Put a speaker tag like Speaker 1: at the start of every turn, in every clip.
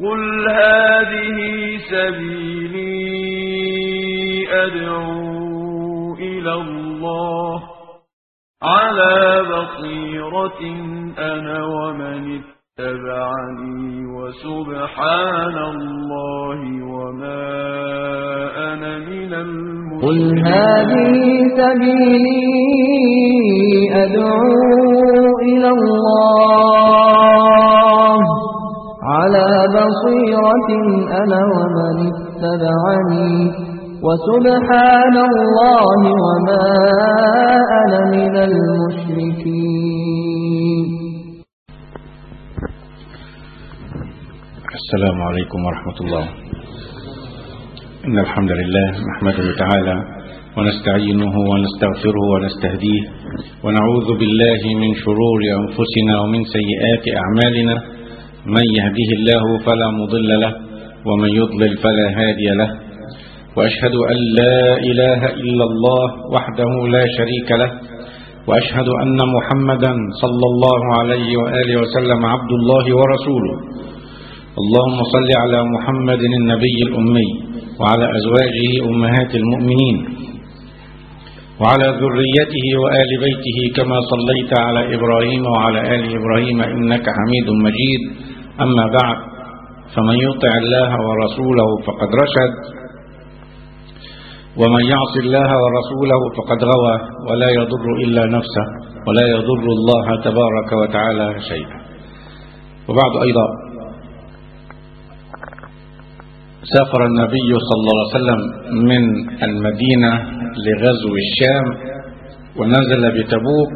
Speaker 1: قل هذه سبيلي أدعو إلى الله على بصيرة أنا ومن اتبعني وسبحان الله وما أنا من
Speaker 2: قل
Speaker 1: المشركين
Speaker 2: هذه سبيلي أدعو إلى الله على بصيرة أنا ومن اتبعني وسبحان الله وما أنا من المشركين
Speaker 3: السلام عليكم ورحمة الله إن الحمد لله نحمده تعالى ونستعينه ونستغفره ونستهديه ونعوذ بالله من شرور أنفسنا ومن سيئات أعمالنا من يهده الله فلا مضل له ومن يضلل فلا هادي له وأشهد أن لا إله إلا الله وحده لا شريك له وأشهد أن محمدا صلى الله عليه وآله وسلم عبد الله ورسوله اللهم صل على محمد النبي الأمي وعلى أزواجه أمهات المؤمنين وعلى ذريته وآل بيته كما صليت على إبراهيم وعلى آل إبراهيم إنك حميد مجيد أما بعد فمن يطع الله ورسوله فقد رشد ومن يعص الله ورسوله فقد غوى ولا يضر إلا نفسه ولا يضر الله تبارك وتعالى شيئا وبعد أيضا سافر النبي صلى الله عليه وسلم من المدينة لغزو الشام ونزل بتبوك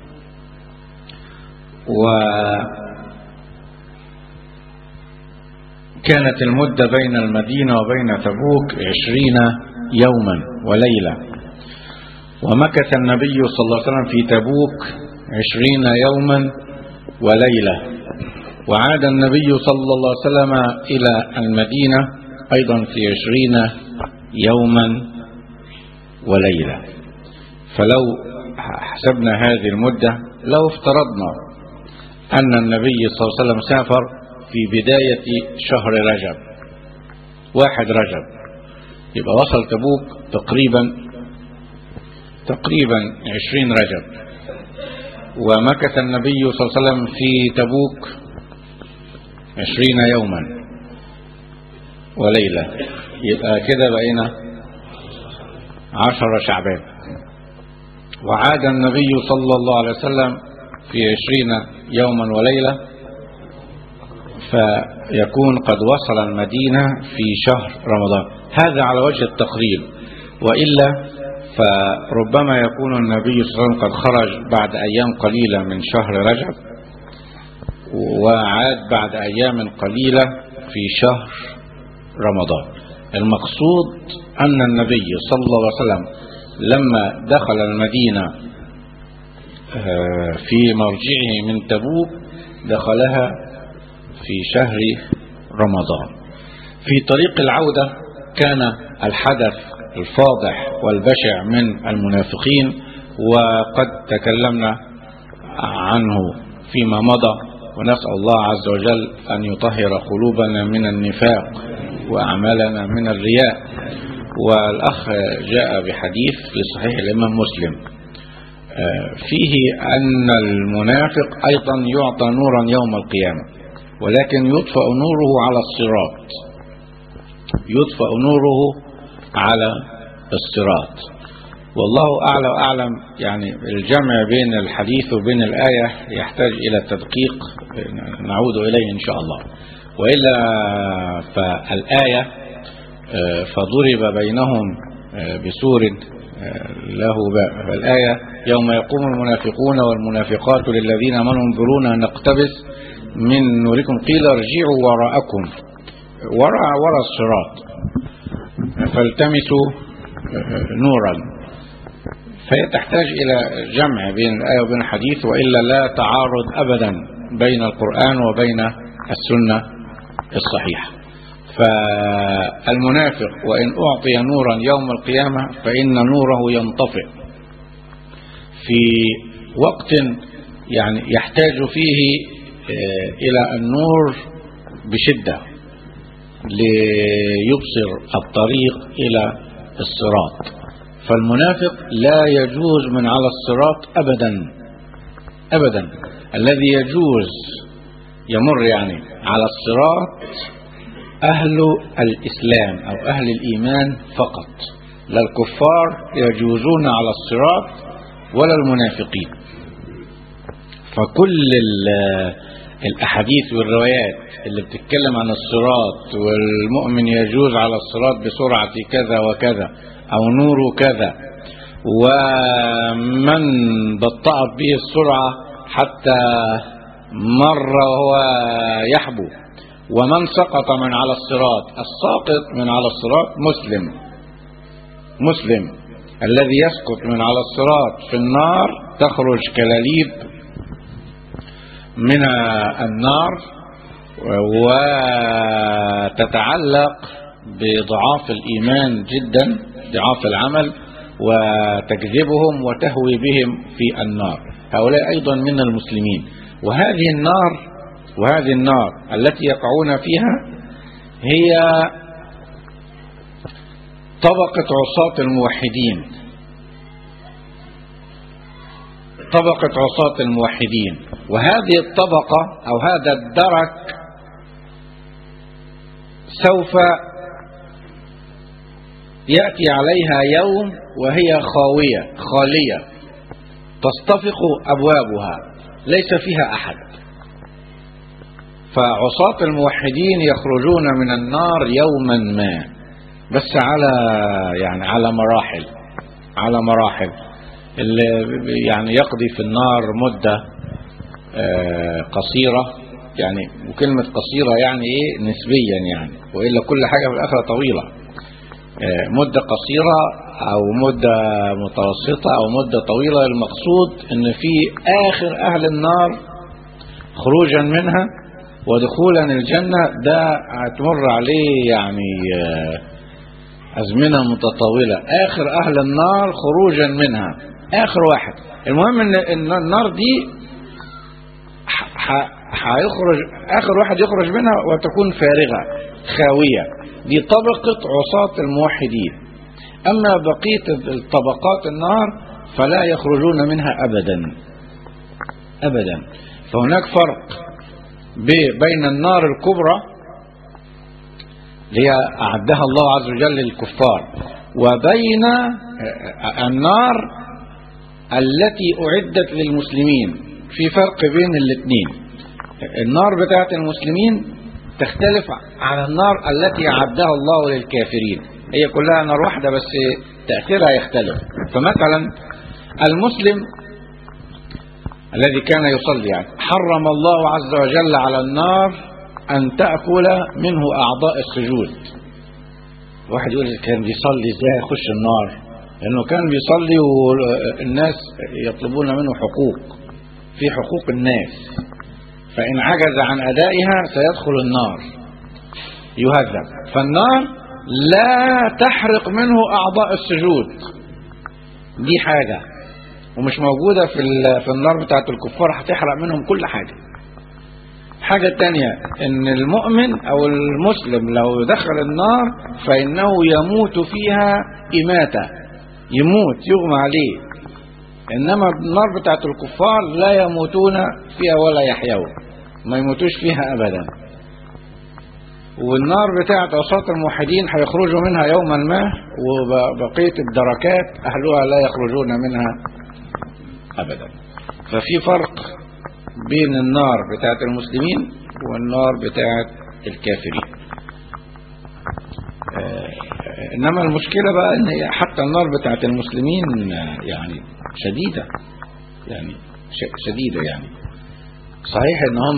Speaker 3: وكانت المدة بين المدينة وبين تبوك عشرين يوما وليلة ومكث النبي صلى الله عليه وسلم في تبوك عشرين يوما وليلة وعاد النبي صلى الله عليه وسلم إلى المدينة أيضا في عشرين يوما وليلة فلو حسبنا هذه المدة لو افترضنا أن النبي صلى الله عليه وسلم سافر في بداية شهر رجب واحد رجب يبقى وصل تبوك تقريبا تقريبا عشرين رجب ومكث النبي صلى الله عليه وسلم في تبوك عشرين يوما وليلة يبقى كده بقينا عشر شعبان وعاد النبي صلى الله عليه وسلم في عشرين يوما وليلة فيكون قد وصل المدينة في شهر رمضان هذا على وجه التقريب وإلا فربما يكون النبي صلى الله عليه وسلم قد خرج بعد أيام قليلة من شهر رجب وعاد بعد أيام قليلة في شهر رمضان المقصود أن النبي صلى الله عليه وسلم لما دخل المدينة في مرجعه من تبوك دخلها في شهر رمضان في طريق العودة كان الحدث الفاضح والبشع من المنافقين وقد تكلمنا عنه فيما مضى ونسأل الله عز وجل أن يطهر قلوبنا من النفاق وأعمالنا من الرياء والأخ جاء بحديث في صحيح الإمام مسلم فيه أن المنافق أيضا يعطى نورا يوم القيامة ولكن يطفأ نوره على الصراط يطفأ نوره على الصراط والله أعلى وأعلم يعني الجمع بين الحديث وبين الآية يحتاج إلى تدقيق نعود إليه إن شاء الله وإلا فالآية فضرب بينهم بسور له باب فالآية يوم يقوم المنافقون والمنافقات للذين امنوا انظرونا نقتبس من نوركم قيل ارجعوا وراءكم وراء وراء الصراط فالتمسوا نورا فهي تحتاج إلى جمع بين الآية وبين الحديث وإلا لا تعارض أبدا بين القرآن وبين السنة الصحيحة فالمنافق وإن أعطي نورا يوم القيامة فإن نوره ينطفئ في وقت يعني يحتاج فيه إلى النور بشدة ليبصر الطريق إلى الصراط فالمنافق لا يجوز من على الصراط أبدا أبدا الذي يجوز يمر يعني على الصراط أهل الإسلام أو أهل الإيمان فقط لا الكفار يجوزون على الصراط ولا المنافقين فكل الأحاديث والروايات اللي بتتكلم عن الصراط والمؤمن يجوز على الصراط بسرعة كذا وكذا أو نور كذا ومن بطأت به السرعة حتى مر وهو يحبو ومن سقط من على الصراط الساقط من على الصراط مسلم مسلم الذي يسقط من على الصراط في النار تخرج كلاليب من النار وتتعلق بضعاف الإيمان جدا ضعاف العمل وتجذبهم وتهوي بهم في النار هؤلاء أيضا من المسلمين وهذه النار وهذه النار التي يقعون فيها هي طبقة عصاة الموحدين طبقة عصاة الموحدين وهذه الطبقة أو هذا الدرك سوف يأتي عليها يوم وهي خاوية خالية تصطفق أبوابها ليس فيها أحد فعصاة الموحدين يخرجون من النار يوما ما بس على يعني على مراحل على مراحل اللي يعني يقضي في النار مدة قصيرة يعني وكلمة قصيرة يعني ايه نسبيا يعني وإلا كل حاجة في الآخرة طويلة مدة قصيرة أو مدة متوسطة أو مدة طويلة المقصود أن في آخر أهل النار خروجا منها ودخولا الجنة ده هتمر عليه يعني أزمنة متطاولة آخر أهل النار خروجا منها آخر واحد المهم أن النار دي هيخرج آخر واحد يخرج منها وتكون فارغة خاوية دي طبقة عصاة الموحدين أما بقية الطبقات النار فلا يخرجون منها أبدا أبدا فهناك فرق بين النار الكبرى اللي هي أعدها الله عز وجل للكفار وبين النار التي أعدت للمسلمين في فرق بين الاثنين النار بتاعت المسلمين تختلف عن النار التي أعدها الله للكافرين هي كلها نار واحدة بس تأثيرها يختلف فمثلا المسلم الذي كان يصلي يعني حرم الله عز وجل على النار أن تأكل منه أعضاء السجود واحد يقول كان بيصلي ازاي يخش النار لأنه كان بيصلي والناس يطلبون منه حقوق في حقوق الناس فإن عجز عن أدائها سيدخل النار يهذب فالنار لا تحرق منه أعضاء السجود دي حاجة ومش موجودة في في النار بتاعت الكفار هتحرق منهم كل حاجة حاجة تانية ان المؤمن او المسلم لو دخل النار فانه يموت فيها اماتة يموت يغمى عليه انما النار بتاعت الكفار لا يموتون فيها ولا يحيون ما يموتوش فيها ابدا والنار بتاعت عصاة الموحدين هيخرجوا منها يوما ما وبقية الدركات اهلها لا يخرجون منها ابدا ففي فرق بين النار بتاعت المسلمين والنار بتاعت الكافرين انما المشكله بقى ان هي حتى النار بتاعت المسلمين يعني شديده يعني شديده يعني صحيح ان هم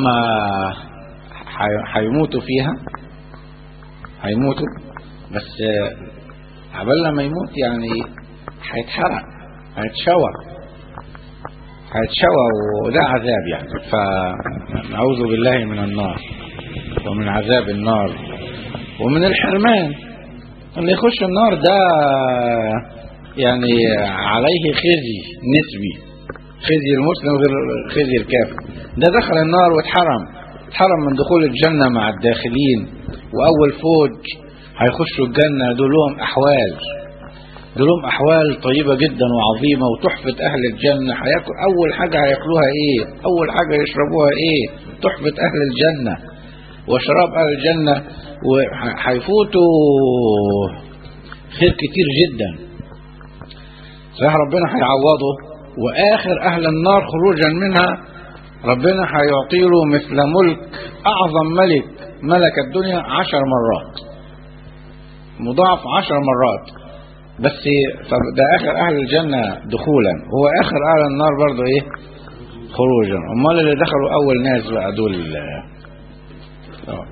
Speaker 3: هيموتوا فيها هيموتوا بس عبال لما يموت يعني هيتحرق هيتشوى هيتشوى وده عذاب يعني فنعوذ بالله من النار ومن عذاب النار ومن الحرمان اللي يخش النار ده يعني عليه خزي نسبي خزي المسلم غير خزي الكافر ده دخل النار واتحرم اتحرم من دخول الجنة مع الداخلين وأول فوج هيخشوا الجنة دول لهم أحوال دول لهم أحوال طيبة جدا وعظيمة وتحفة أهل الجنة هياكل أول حاجة هياكلوها إيه أول حاجة يشربوها إيه تحفة أهل الجنة وشراب أهل الجنة وهيفوتوا خير كتير جدا صحيح ربنا هيعوضه وآخر أهل النار خروجا منها ربنا هيعطي له مثل ملك أعظم ملك ملك الدنيا عشر مرات مضاعف عشر مرات بس طب ده آخر أهل الجنة دخولا هو آخر أهل النار برضه إيه خروجا أمال اللي دخلوا أول ناس بقى دول آه.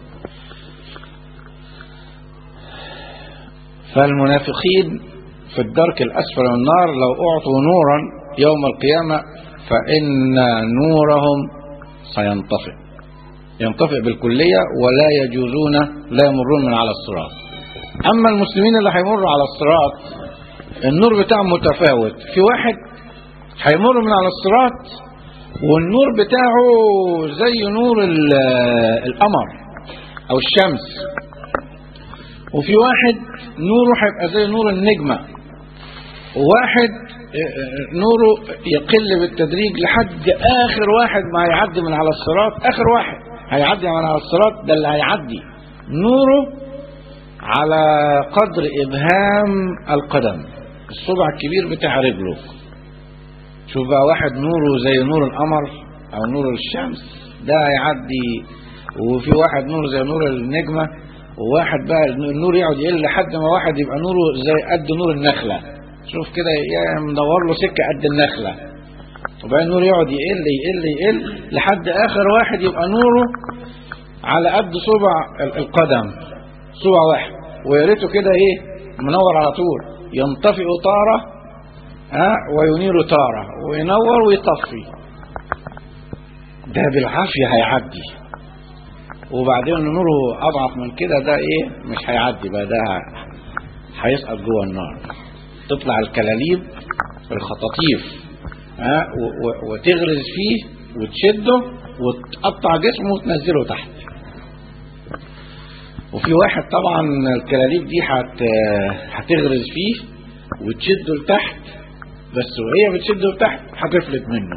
Speaker 3: فالمنافقين في الدرك الأسفل من النار لو أعطوا نورا يوم القيامة فإن نورهم سينطفئ ينطفئ بالكلية ولا يجوزون لا يمرون من على الصراط أما المسلمين اللي هيمروا على الصراط النور بتاعهم متفاوت في واحد هيمر من على الصراط والنور بتاعه زي نور القمر أو الشمس وفي واحد نوره هيبقى زي نور النجمة وواحد نوره يقل بالتدريج لحد آخر واحد ما هيعدي من على الصراط آخر واحد هيعدي من على الصراط ده اللي هيعدي نوره على قدر إبهام القدم الصبع الكبير بتاع رجله شوف بقى واحد نوره زي نور القمر أو نور الشمس ده هيعدي وفي واحد نوره زي نور النجمة وواحد بقى النور يقعد يقل لحد ما واحد يبقى نوره زي قد نور النخلة شوف كده مدور له سكة قد النخلة وبعدين النور يقعد يقل يقل يقل لحد آخر واحد يبقى نوره على قد صبع القدم صبع واحد ويا ريته كده ايه منور على طول ينطفئ طارة ها وينير طارة وينور ويطفي ده بالعافية هيعدي وبعدين نوره اضعف من كده ده ايه مش هيعدي بقى ده هيسقط جوه النار تطلع الكلاليب الخطاطيف ها وتغرز فيه وتشده وتقطع جسمه وتنزله تحت وفي واحد طبعا الكلاليب دي هت هتغرز فيه وتشده لتحت بس وهي بتشده لتحت هتفلت منه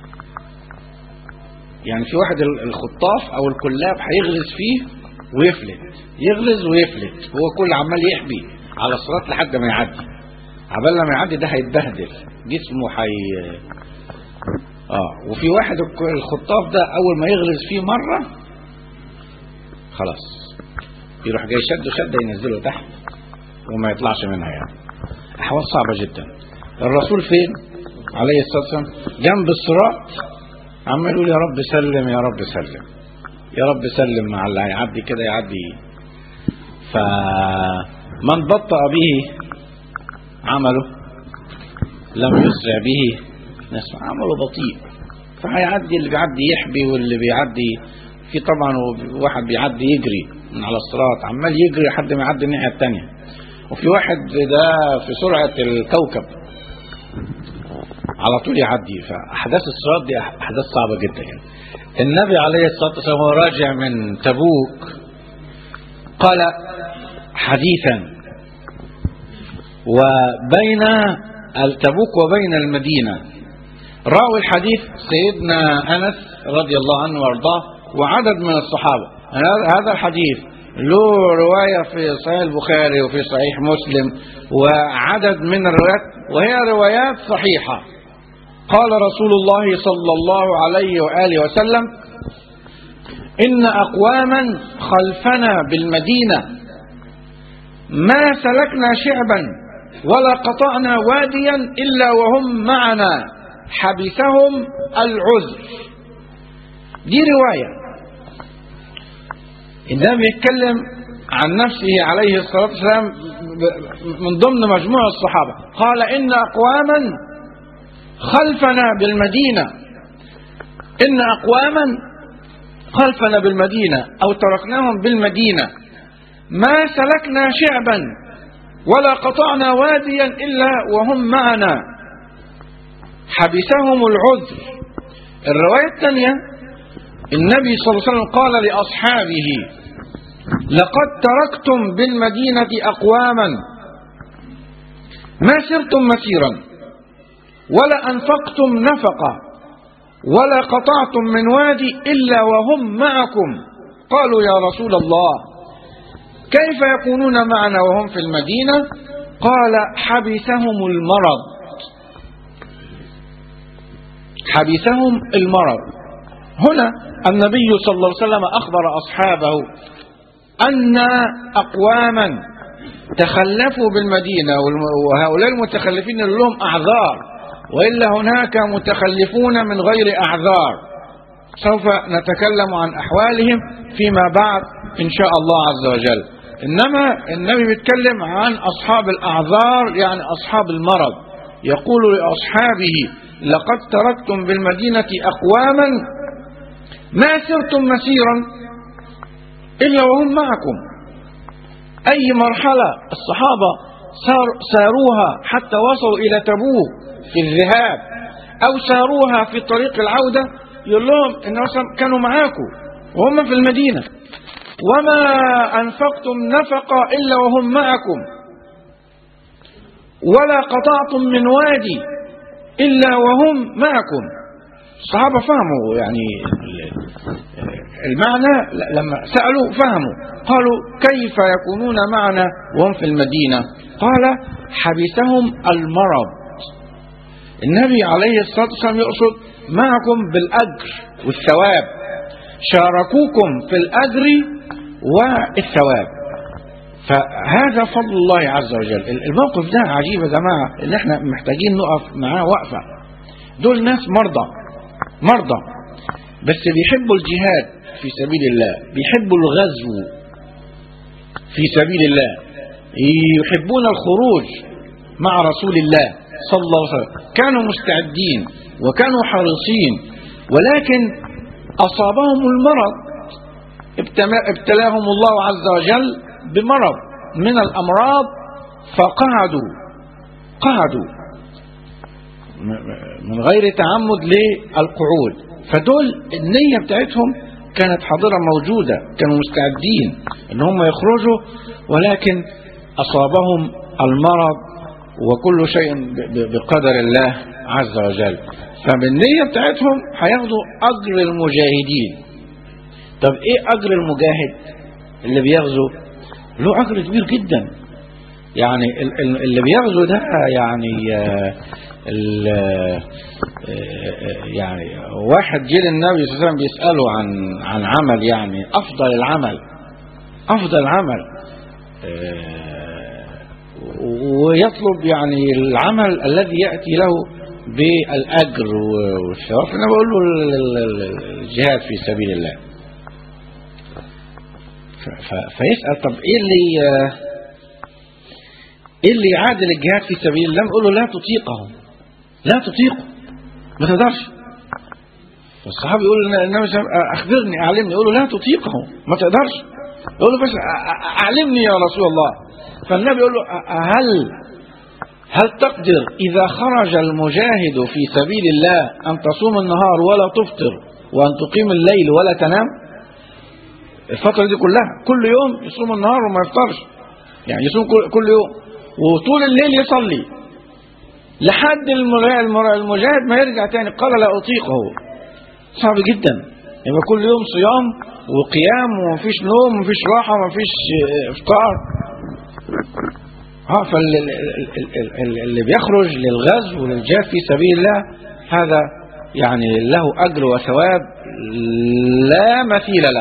Speaker 3: يعني في واحد الخطاف او الكلاب هيغرز فيه ويفلت يغرز ويفلت هو كل عمال يحبي على الصراط لحد ما يعدي عبال لما يعدي ده هيتبهدل جسمه حي اه وفي واحد الخطاف ده اول ما يغرز فيه مره خلاص يروح جاي شده شده ينزله تحت وما يطلعش منها يعني احوال صعبه جدا الرسول فين عليه الصلاه والسلام جنب الصراط عمال يقول يا رب سلم يا رب سلم يا رب سلم مع اللي هيعدي كده يعدي فمن بطأ به عمله لم يسرع به نسمع عمله بطيء فهيعدي اللي بيعدي يحبي واللي بيعدي في طبعا واحد بيعدي يجري من على الصراط عمال يجري لحد ما يعدي الناحيه الثانيه وفي واحد ده في سرعه الكوكب على طول يعدي فاحداث الصراط دي احداث صعبه جدا يعني النبي عليه الصلاه والسلام وهو راجع من تبوك قال حديثا وبين التبوك وبين المدينه راوي الحديث سيدنا انس رضي الله عنه وارضاه وعدد من الصحابه هذا الحديث له رواية في صحيح البخاري وفي صحيح مسلم وعدد من الروايات وهي روايات صحيحة قال رسول الله صلى الله عليه وآله وسلم إن أقواما خلفنا بالمدينة ما سلكنا شعبا ولا قطعنا واديا إلا وهم معنا حبسهم العذر دي رواية النبي يتكلم عن نفسه عليه الصلاة والسلام من ضمن مجموع الصحابة قال إن أقواما خلفنا بالمدينة إن أقواما خلفنا بالمدينة أو تركناهم بالمدينة ما سلكنا شعبا ولا قطعنا واديا إلا وهم معنا حبسهم العذر الرواية الثانية النبي صلى الله عليه وسلم قال لأصحابه لقد تركتم بالمدينة أقواما ما سرتم مسيرا ولا أنفقتم نفقة ولا قطعتم من وادي إلا وهم معكم قالوا يا رسول الله كيف يكونون معنا وهم في المدينة قال حبسهم المرض حبسهم المرض هنا النبي صلى الله عليه وسلم أخبر أصحابه أن أقواما تخلفوا بالمدينة وهؤلاء المتخلفين لهم أعذار وإلا هناك متخلفون من غير أعذار سوف نتكلم عن أحوالهم فيما بعد إن شاء الله عز وجل إنما النبي بيتكلم عن أصحاب الأعذار يعني أصحاب المرض يقول لأصحابه لقد تركتم بالمدينة أقواما ما سرتم مسيرا إلا وهم معكم أي مرحلة الصحابة سار ساروها حتى وصلوا إلى تبوك في الذهاب أو ساروها في طريق العودة يقول لهم إن كانوا معاكم وهم في المدينة وما أنفقتم نفقة إلا وهم معكم ولا قطعتم من وادي إلا وهم معكم الصحابة فهموا يعني المعنى لما سألوا فهموا قالوا كيف يكونون معنا وهم في المدينة قال حبسهم المرض النبي عليه الصلاة والسلام يقصد معكم بالأجر والثواب شاركوكم في الأجر والثواب فهذا فضل الله عز وجل الموقف ده عجيب يا جماعة اللي احنا محتاجين نقف معاه وقفة دول ناس مرضى مرضى بس بيحبوا الجهاد في سبيل الله بيحبوا الغزو في سبيل الله يحبون الخروج مع رسول الله صلى الله عليه وسلم كانوا مستعدين وكانوا حريصين ولكن أصابهم المرض ابتلاهم الله عز وجل بمرض من الأمراض فقعدوا قعدوا من غير تعمد للقعود فدول النية بتاعتهم كانت حاضرة موجودة كانوا مستعدين ان هم يخرجوا ولكن أصابهم المرض وكل شيء بقدر الله عز وجل فبالنية بتاعتهم هياخدوا أجر المجاهدين طب ايه أجر المجاهد اللي بيغزو له أجر كبير جدا يعني اللي بيغزو ده يعني يعني واحد جه للنبي صلى الله عليه وسلم بيسأله عن عن عمل يعني أفضل العمل أفضل العمل ويطلب يعني العمل الذي يأتي له بالأجر والثواب فأنا بقول له الجهاد في سبيل الله فيسأل طب إيه اللي إيه اللي يعادل الجهاد في سبيل الله نقول له لا تطيقه لا تطيقه ما تقدرش فالصحابي يقول النبي صلى الله عليه وسلم أخبرني أعلمني يقول له لا تطيقه ما تقدرش يقول له بس أعلمني يا رسول الله فالنبي يقول له هل هل تقدر إذا خرج المجاهد في سبيل الله أن تصوم النهار ولا تفطر وأن تقيم الليل ولا تنام الفترة دي كلها كل يوم يصوم النهار وما يفطرش يعني يصوم كل يوم وطول الليل يصلي لحد المجاهد ما يرجع تاني قال لا أطيقه صعب جدا يبقى كل يوم صيام وقيام ومفيش نوم ومفيش راحة ومفيش افطار ها فاللي بيخرج للغزو وللجهاد في سبيل الله هذا يعني له أجر وثواب لا مثيل له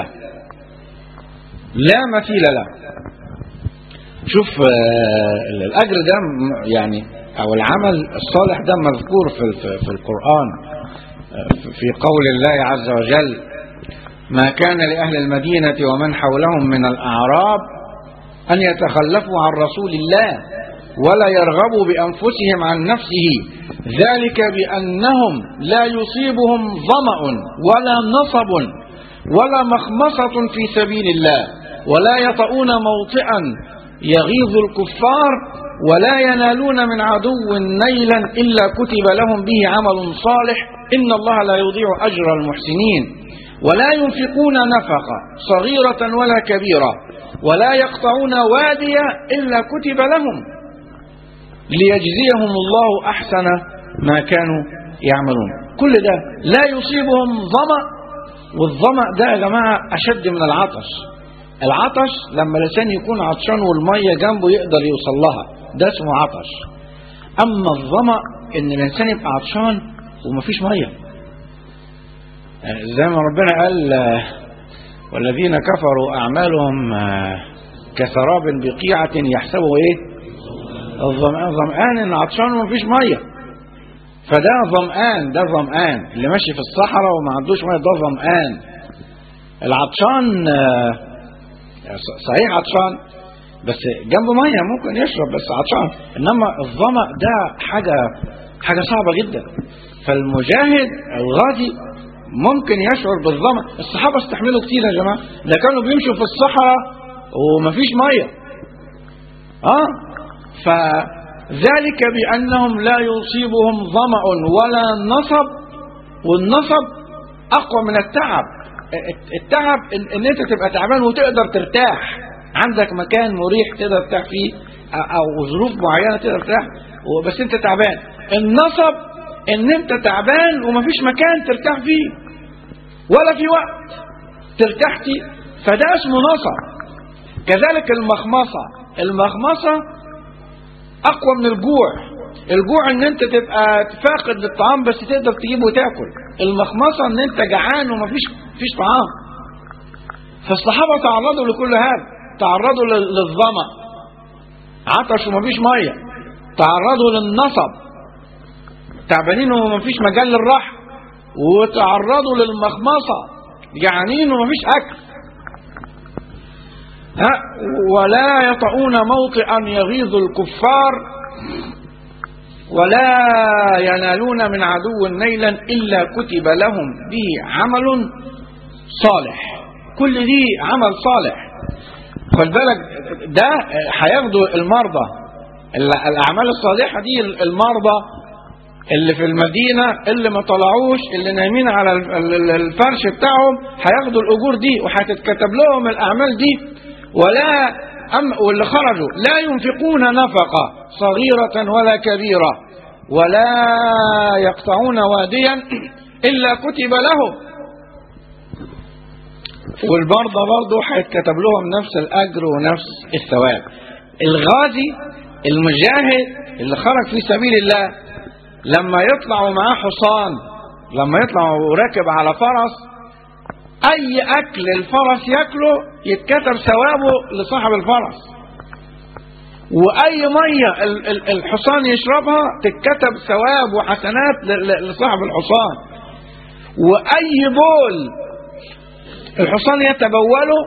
Speaker 3: لا مثيل له شوف الأجر ده يعني أو العمل الصالح ده مذكور في في القرآن في قول الله عز وجل ما كان لأهل المدينة ومن حولهم من الأعراب أن يتخلفوا عن رسول الله ولا يرغبوا بأنفسهم عن نفسه ذلك بأنهم لا يصيبهم ظمأ ولا نصب ولا مخمصة في سبيل الله ولا يطؤون موطئا يغيظ الكفار ولا ينالون من عدو نيلا إلا كتب لهم به عمل صالح إن الله لا يضيع أجر المحسنين ولا ينفقون نفقة صغيرة ولا كبيرة ولا يقطعون واديا إلا كتب لهم ليجزيهم الله أحسن ما كانوا يعملون كل ده لا يصيبهم ظمأ والظمأ ده يا جماعة أشد من العطش العطش لما الإنسان يكون عطشان والمية جنبه يقدر يوصل لها ده اسمه عطش أما الظمأ إن الإنسان يبقى عطشان ومفيش مية زي ما ربنا قال آه، والذين كفروا أعمالهم آه، كسراب بقيعة يحسبه إيه الظمآن ظمآن إن عطشان ومفيش مية فده ظمآن ده ظمآن اللي ماشي في الصحراء وما عندوش مية ده ظمآن العطشان آه، صحيح عطشان بس جنبه ميه ممكن يشرب بس عطشان انما الظما ده حاجه حاجه صعبه جدا فالمجاهد الغازي ممكن يشعر بالظما الصحابه استحملوا كتير يا جماعه ده كانوا بيمشوا في الصحراء ومفيش ميه اه فذلك بانهم لا يصيبهم ظما ولا نصب والنصب اقوى من التعب التعب ان إن انت تبقى تعبان وتقدر ترتاح عندك مكان مريح تقدر ترتاح فيه او ظروف معينه تقدر ترتاح بس انت تعبان النصب ان انت تعبان ومفيش مكان ترتاح فيه ولا في وقت ترتاح فيه فده اسمه نصب كذلك المخمصه المخمصه اقوى من الجوع الجوع ان انت تبقى فاقد للطعام بس تقدر تجيبه وتاكل المخمصه ان انت جعان ومفيش فيش طعام فالصحابه تعرضوا لكل هذا تعرضوا لل- للظما عطش ومفيش ميه تعرضوا للنصب تعبانين ومفيش مجال للراحه وتعرضوا للمخمصه جعانين ومفيش اكل ها ولا يطؤون موطئا يغيظ الكفار ولا ينالون من عدو نيلا إلا كتب لهم به عمل صالح كل دي عمل صالح خد بالك ده هياخدوا المرضى ال- الأعمال الصالحة دي المرضى اللي في المدينة اللي ما طلعوش اللي نايمين على ال- ال- الفرش بتاعهم هياخدوا الأجور دي وهتتكتب لهم الأعمال دي ولا أم واللي خرجوا لا ينفقون نفقة صغيرة ولا كبيرة ولا يقطعون واديا إلا كتب لهم والمرضى برضه هيتكتب لهم نفس الأجر ونفس الثواب الغازي المجاهد اللي خرج في سبيل الله لما يطلع ومعاه حصان لما يطلع وراكب على فرس اي اكل الفرس ياكله يتكتب ثوابه لصاحب الفرس واي ميه ال- ال- الحصان يشربها تتكتب ثواب وحسنات ل- ل- لصاحب الحصان واي بول الحصان يتبوله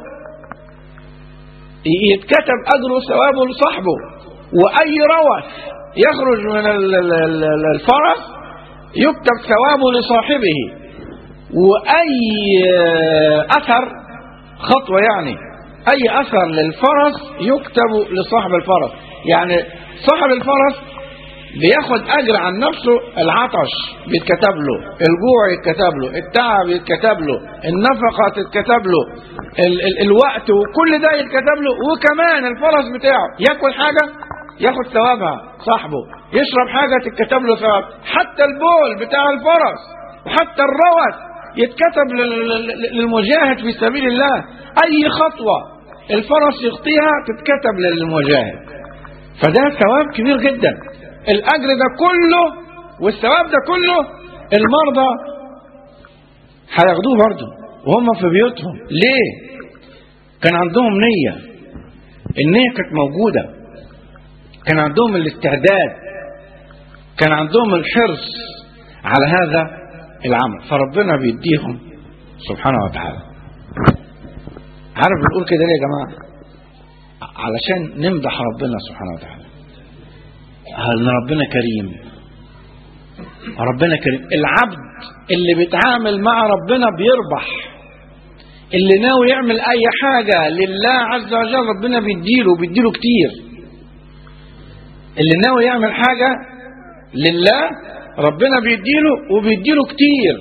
Speaker 3: ي- يتكتب اجره وثوابه لصاحبه واي روث يخرج من ال- ال- ال- الفرس يكتب ثوابه لصاحبه واي اثر خطوه يعني اي اثر للفرس يكتب لصاحب الفرس يعني صاحب الفرس بياخد اجر عن نفسه العطش بيتكتب له الجوع يتكتب له التعب يتكتب له النفقه تتكتب له ال ال الوقت وكل ده يتكتب له وكمان الفرس بتاعه ياكل حاجه ياخد ثوابها صاحبه يشرب حاجه تتكتب له ثواب حتى البول بتاع الفرس وحتى الروث يتكتب لل- لل- للمجاهد في سبيل الله اي خطوه الفرس يخطيها تتكتب للمجاهد فده ثواب كبير جدا الاجر ده كله والثواب ده كله المرضى هياخدوه برضه وهم في بيوتهم ليه كان عندهم نيه النيه كانت موجوده كان عندهم الاستعداد كان عندهم الحرص على هذا العمل فربنا بيديهم سبحانه وتعالى عارف بنقول كده ليه يا جماعه علشان نمدح ربنا سبحانه وتعالى ان ربنا كريم ربنا كريم العبد اللي بيتعامل مع ربنا بيربح اللي ناوي يعمل اي حاجه لله عز وجل ربنا بيديله بيديله كتير اللي ناوي يعمل حاجه لله ربنا بيديله وبيديله كتير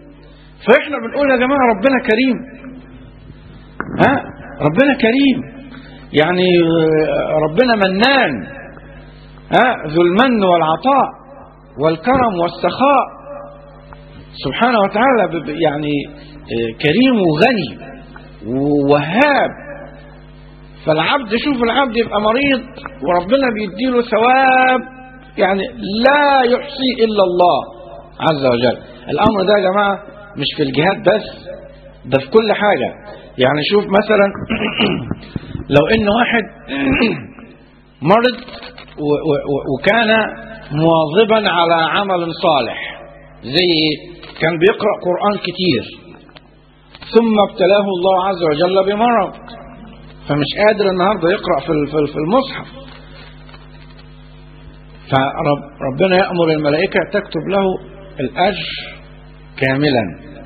Speaker 3: فاحنا بنقول يا جماعه ربنا كريم ها ربنا كريم يعني ربنا منان ها ذو المن والعطاء والكرم والسخاء سبحانه وتعالى يعني كريم وغني ووهاب فالعبد شوف العبد يبقى مريض وربنا بيديله ثواب يعني لا يحصي الا الله عز وجل الامر ده يا جماعه مش في الجهاد بس ده في كل حاجه يعني شوف مثلا لو ان واحد مرض وكان مواظبا على عمل صالح زي كان بيقرا قران كتير ثم ابتلاه الله عز وجل بمرض فمش قادر النهارده يقرا في في المصحف فربنا يامر الملائكه تكتب له الاجر كاملا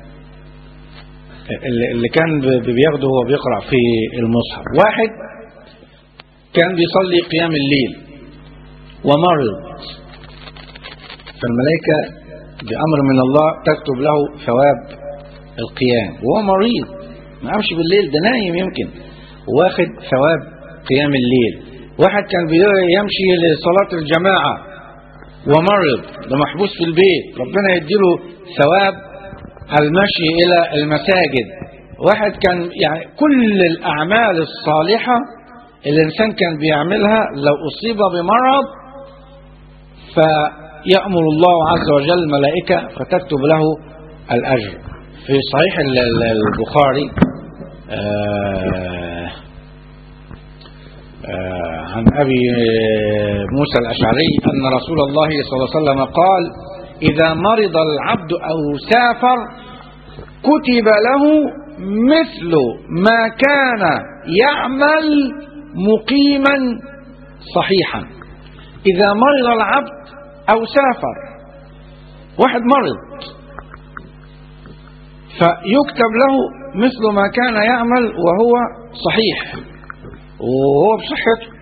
Speaker 3: اللي كان بياخده وهو بيقرا في المصحف واحد كان بيصلي قيام الليل ومرض فالملائكه بامر من الله تكتب له ثواب القيام وهو مريض ما قامش بالليل ده نايم يمكن واخد ثواب قيام الليل واحد كان يمشي لصلاة الجماعة ومرض ده محبوس في البيت ربنا يديله ثواب المشي إلى المساجد واحد كان يعني كل الأعمال الصالحة الإنسان كان بيعملها لو أصيب بمرض فيأمر الله عز وجل الملائكة فتكتب له الأجر في صحيح البخاري آه آه عن أبي موسى الأشعري أن رسول الله صلى الله عليه وسلم قال إذا مرض العبد أو سافر كتب له مثل ما كان يعمل مقيما صحيحا إذا مرض العبد أو سافر واحد مرض فيكتب له مثل ما كان يعمل وهو صحيح وهو بصحته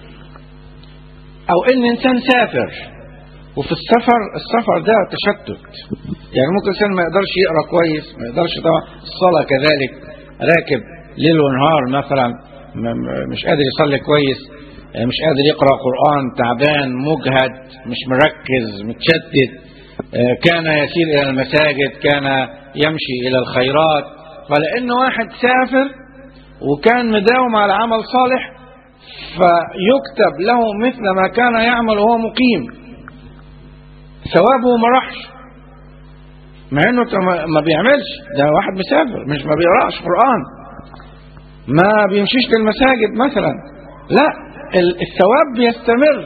Speaker 3: او ان انسان سافر وفي السفر السفر ده تشتت يعني ممكن انسان ما يقدرش يقرا كويس ما يقدرش طبعا الصلاه كذلك راكب ليل ونهار مثلا مش قادر يصلي كويس مش قادر يقرا قران تعبان مجهد مش مركز متشتت كان يسير الى المساجد كان يمشي الى الخيرات فلان واحد سافر وكان مداوم على عمل صالح فيكتب له مثل ما كان يعمل وهو مقيم ثوابه ما راحش مع انه ما بيعملش ده واحد مسافر مش ما بيقراش قران ما بيمشيش للمساجد مثلا لا الثواب بيستمر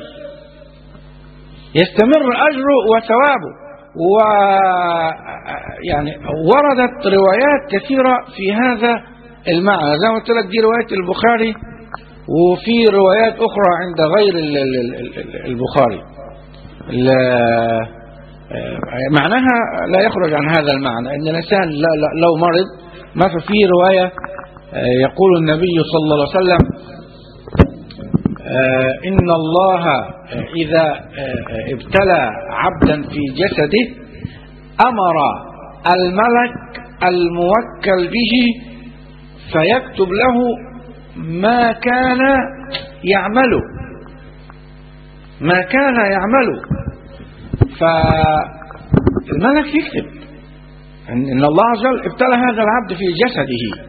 Speaker 3: يستمر اجره وثوابه و يعني وردت روايات كثيرة في هذا المعنى زي ما قلت لك دي رواية البخاري وفي روايات أخرى عند غير البخاري معناها لا يخرج عن هذا المعنى ان الانسان لو مرض ما في روايه يقول النبي صلى الله عليه وسلم إن الله إذا ابتلى عبدا في جسده أمر الملك الموكل به فيكتب له ما كان يعمله ما كان يعمله فالملك يكتب ان الله عز وجل ابتلى هذا العبد في جسده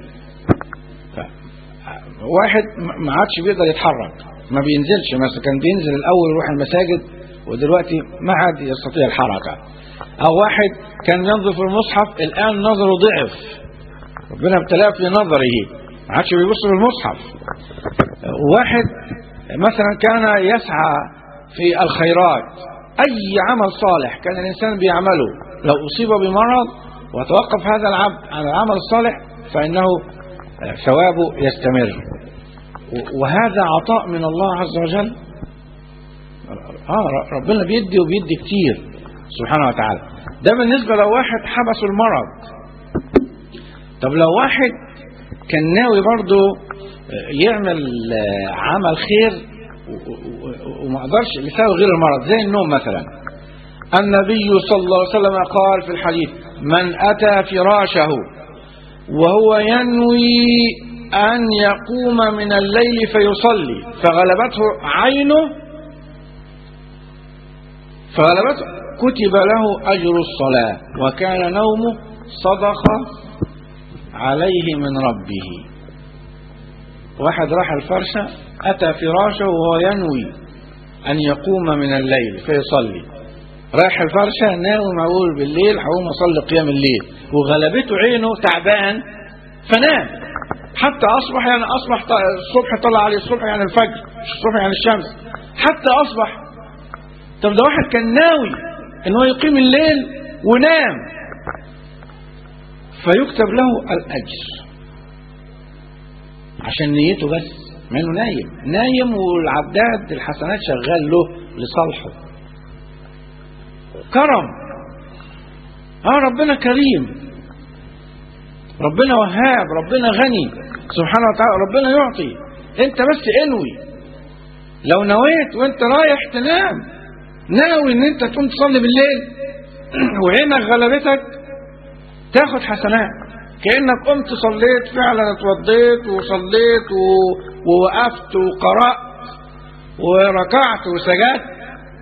Speaker 3: واحد ما عادش بيقدر يتحرك ما بينزلش مثلا كان بينزل الاول يروح المساجد ودلوقتي ما عاد يستطيع الحركه او واحد كان ينظر في المصحف الان نظره ضعف ربنا ابتلاه في نظره ما عادش بيبص في المصحف واحد مثلا كان يسعى في الخيرات اي عمل صالح كان الانسان بيعمله لو اصيب بمرض وتوقف هذا العبد عن العمل الصالح فانه ثوابه يستمر وهذا عطاء من الله عز وجل آه ربنا بيدي وبيدي كتير سبحانه وتعالى ده بالنسبة لو واحد حبسه المرض طب لو واحد كان ناوي برضه يعمل عمل خير وما قدرش لسبب غير المرض زي النوم مثلا النبي صلى الله عليه وسلم قال في الحديث من أتى فراشه وهو ينوي أن يقوم من الليل فيصلي فغلبته عينه فغلبته كتب له أجر الصلاة وكان نومه صدقة عليه من ربه واحد راح الفرشة أتى فراشه وهو ينوي أن يقوم من الليل فيصلي رايح الفرشة ناوي معقول بالليل هقوم أصلي قيام الليل وغلبته عينه تعبان فنام حتى أصبح يعني أصبح ط- الصبح طلع عليه الصبح يعني الفجر مش الصبح يعني الشمس حتى أصبح طب ده واحد كان ناوي ان هو يقيم الليل ونام فيكتب له الأجر عشان نيته بس ما انه نايم نايم والعداد الحسنات شغال له لصالحه كرم اه ربنا كريم ربنا وهاب ربنا غني سبحانه وتعالى ربنا يعطي انت بس انوي لو نويت وانت رايح تنام ناوي ان انت تقوم تصلي بالليل وعينك غلبتك تاخد حسنات كانك قمت صليت فعلا اتوضيت وصليت و... ووقفت وقرات وركعت وسجدت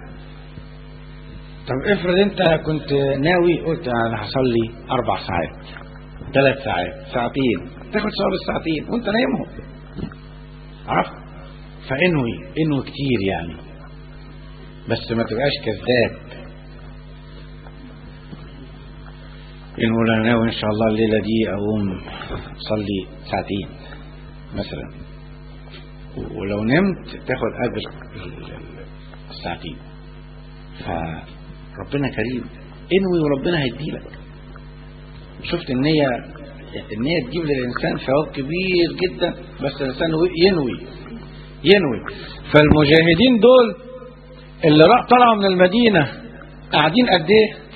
Speaker 3: طب افرض انت كنت ناوي قلت انا هصلي اربع ساعات ثلاث ساعات ساعتين تاخد ثواب الساعتين وانت نايمهم عرفت فانوي انوي كتير يعني بس ما تبقاش كذاب انه انا ناوي ان شاء الله الليله دي اقوم اصلي ساعتين مثلا ولو نمت تاخد اجر الساعتين فربنا كريم انوي وربنا هيديلك شفت النية النية تجيب للإنسان ثواب كبير جدا بس الإنسان ينوي ينوي فالمجاهدين دول اللي راح طلعوا من المدينة قاعدين قد ايه؟ 20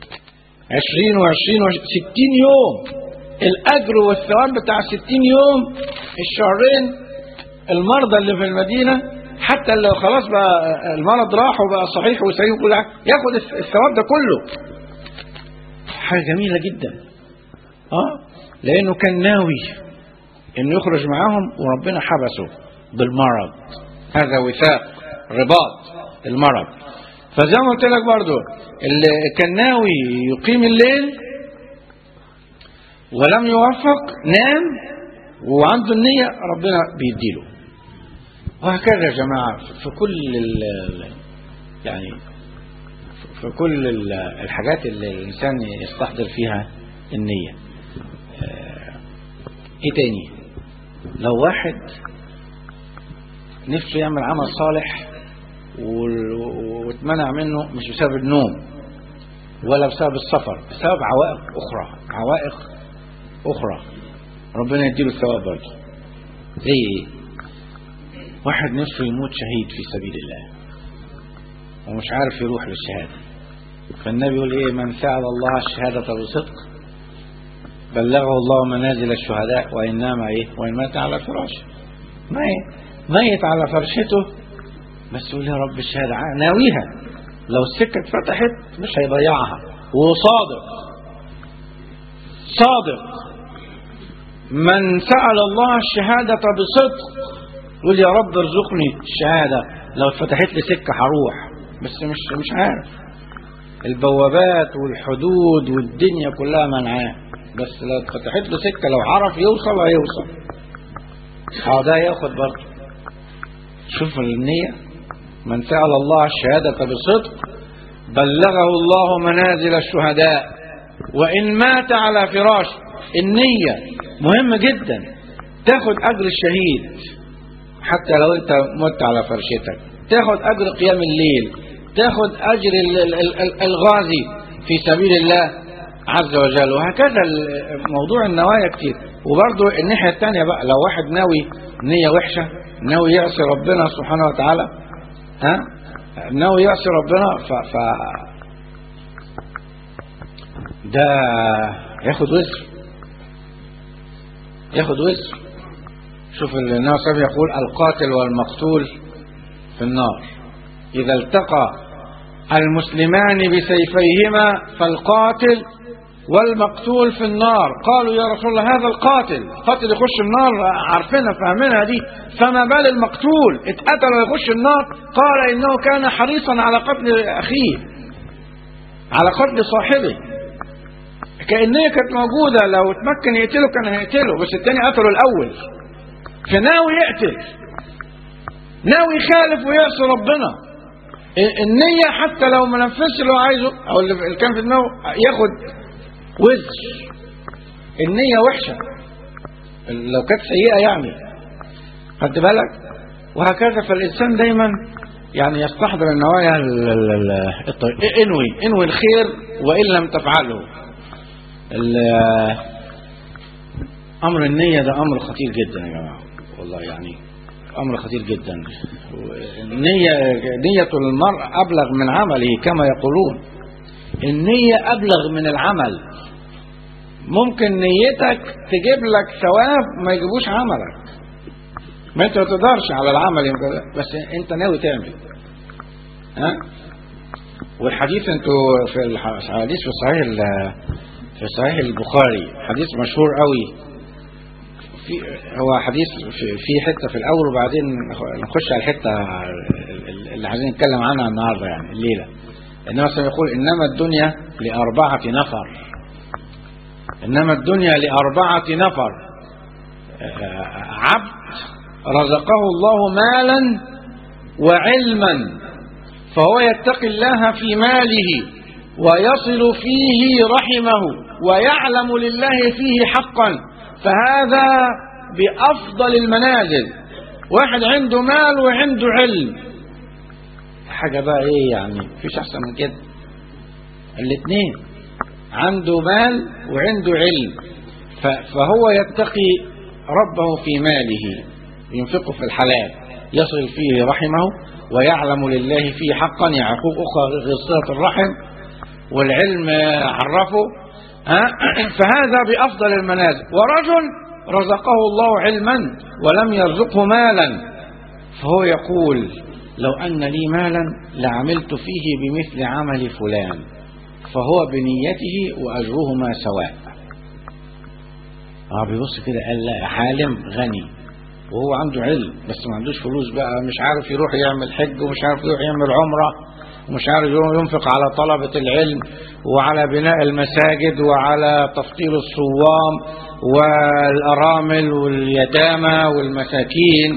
Speaker 3: و20 و60 يوم الأجر والثواب بتاع 60 يوم الشهرين المرضى اللي في المدينة حتى لو خلاص بقى المرض راح وبقى صحيح وسليم وكل حاجة ياخد الثواب ده كله حاجة جميلة جدا اه لأنه كان ناوي إنه يخرج معاهم وربنا حبسه بالمرض هذا وثاق رباط المرض فزي ما قلت لك برضو اللي كان ناوي يقيم الليل ولم يوفق نام وعنده النية ربنا بيديله وهكذا يا جماعة في كل ال يعني في كل ال- الحاجات اللي الإنسان يستحضر فيها النية آه، إيه تاني لو واحد نفسه يعمل عمل صالح وال- واتمنع منه مش بسبب النوم ولا بسبب السفر بسبب عوائق أخرى عوائق أخرى ربنا يديله الثواب برضه زي إيه؟ واحد نفسه يموت شهيد في سبيل الله ومش عارف يروح للشهادة فالنبي يقول إيه من سأل الله الشهادة بصدق بلغه الله منازل الشهداء وإن نام إيه وإن مات على فراشه ميت ميت على فرشته بس يقول يا رب الشهادة ع- ناويها لو السكة اتفتحت مش هيضيعها وصادق صادق من سأل الله الشهادة بصدق يقول يا رب ارزقني الشهادة لو اتفتحت لي سكة هروح بس مش مش عارف البوابات والحدود والدنيا كلها منعاه بس لو اتفتحت له سكة لو عرف يوصل هيوصل اه ده ياخد برضه شوف النية من سأل الله الشهادة بصدق بلغه الله منازل الشهداء وإن مات على فراش النية مهمة جدا تاخد أجر الشهيد حتى لو أنت مت على فرشتك تاخد أجر قيام الليل تاخد أجر ال- ال- ال- ال- الغازي في سبيل الله عز وجل وهكذا ال- موضوع النوايا كتير وبرضه الناحية الثانية بقى لو واحد ناوي نية وحشة ناوي يعصي ربنا سبحانه وتعالى ها ناوي يعصي ربنا ف, ف ده ياخد وزر ياخد وزر شوف النبي صلى الله عليه وسلم يقول القاتل والمقتول في النار إذا التقى المسلمان بسيفيهما فالقاتل والمقتول في النار قالوا يا رسول الله هذا القاتل قاتل يخش النار عارفينها فاهمينها دي فما بال المقتول اتقتل ويخش النار قال إنه كان حريصا على قتل أخيه على قتل صاحبه كأنها كانت موجودة لو اتمكن يقتله كان هيقتله بس التاني قتله الأول فناوي يقتل ناوي يخالف ويعصي ربنا النية حتى لو ما نفذش اللي هو عايزه أو اللي كان في دماغه ياخد وزر النية وحشة لو كانت سيئة يعني خدت بالك وهكذا فالإنسان دايما يعني يستحضر النوايا ال- ال- ال- الطيب انوي انوي الخير وإن لم تفعله ال- أمر النية ده أمر خطير جدا يا جماعة والله يعني أمر خطير جدا النية نية المرء أبلغ من عمله كما يقولون النية أبلغ من العمل ممكن نيتك تجيب لك ثواب ما يجيبوش عملك ما انت ما تقدرش على العمل يمكن بس انت ناوي تعمل ها والحديث انتوا في الحديث في صحيح ال- في صحيح البخاري حديث مشهور قوي في هو حديث في, في حته في الاول وبعدين نخش على الحته اللي عايزين نتكلم عنها النهارده يعني الليله انما سيقول انما الدنيا لاربعه نفر انما الدنيا لاربعه نفر آه، عبد رزقه الله مالا وعلما فهو يتقي الله في ماله ويصل فيه رحمه ويعلم لله فيه حقا فهذا بأفضل المنازل واحد عنده مال وعنده علم حاجة بقى ايه يعني مفيش احسن من كده الاثنين عنده مال وعنده علم ف- فهو يتقي ربه في ماله ينفقه في الحلال يصل فيه رحمه ويعلم لله فيه حقا يعقوق أخرى صلة الرحم والعلم عرفه ها؟ فهذا بأفضل المنازل ورجل رزقه الله علما ولم يرزقه مالا فهو يقول لو أن لي مالا لعملت فيه بمثل عمل فلان فهو بنيته وأجرهما سواء اه بيبص كده قال لا عالم غني وهو عنده علم بس ما عندوش فلوس بقى مش عارف يروح يعمل حج ومش عارف يروح يعمل عمرة ومش عارف يروح ينفق على طلبة العلم وعلى بناء المساجد وعلى تفطير الصوام والأرامل واليتامى والمساكين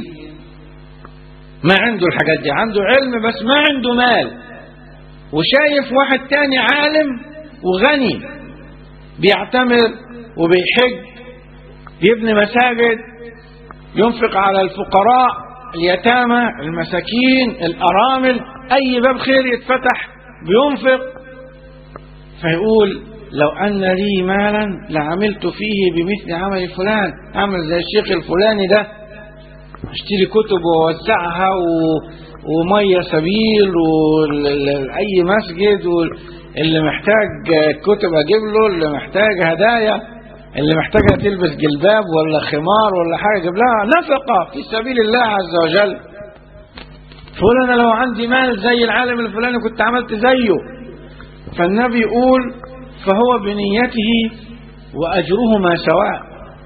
Speaker 3: ما عنده الحاجات دي عنده علم بس ما عنده مال وشايف واحد تاني عالم وغني بيعتمر وبيحج بيبني مساجد ينفق على الفقراء اليتامى المساكين الأرامل أي باب خير يتفتح بينفق فيقول لو أن لي مالا لعملت فيه بمثل عمل فلان أعمل زي الشيخ الفلاني ده اشتري كتب ووزعها و... ومية سبيل وأي مسجد واللي محتاج كتب أجيب له اللي محتاج هدايا اللي محتاجة تلبس جلباب ولا خمار ولا حاجة جيب لها نفقة في سبيل الله عز وجل تقول أنا لو عندي مال زي العالم الفلاني كنت عملت زيه فالنبي يقول فهو بنيته وأجرهما سواء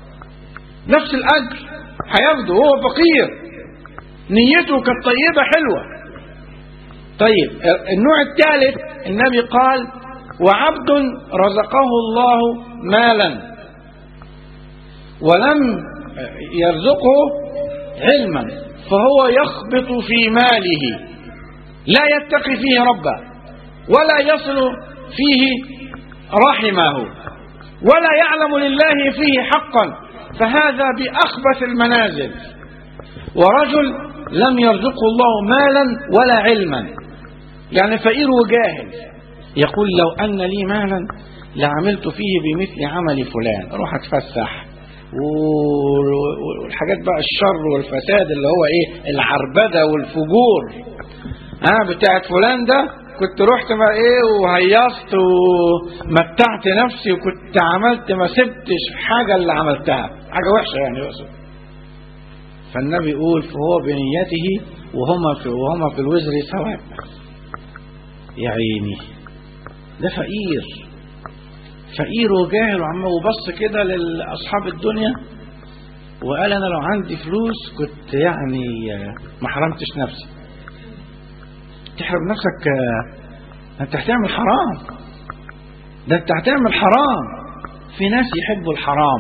Speaker 3: نفس الأجر هياخده هو فقير نيته كانت طيبة حلوة طيب النوع الثالث النبي قال وعبد رزقه الله مالا ولم يرزقه علما فهو يخبط في ماله لا يتقي فيه ربه ولا يصل فيه رحمه ولا يعلم لله فيه حقا فهذا بأخبث المنازل ورجل لم يرزقه الله مالا ولا علما يعني فقير وجاهل يقول لو أن لي مالا لعملت فيه بمثل عمل فلان اروح اتفسح والحاجات بقى الشر والفساد اللي هو ايه العربده والفجور ها بتاعت فلان ده كنت رحت ما ايه وهيصت ومتعت نفسي وكنت عملت ما سبتش حاجه اللي عملتها حاجه وحشه يعني يقصد فالنبي يقول فهو بنيته وهما في وهما في الوزر سواء يا عيني ده فقير فقير وجاهل وعمال وبص كده لاصحاب الدنيا وقال انا لو عندي فلوس كنت يعني آه، ما حرمتش نفسي تحرم نفسك آه، انت هتعمل حرام ده انت هتعمل حرام في ناس يحبوا الحرام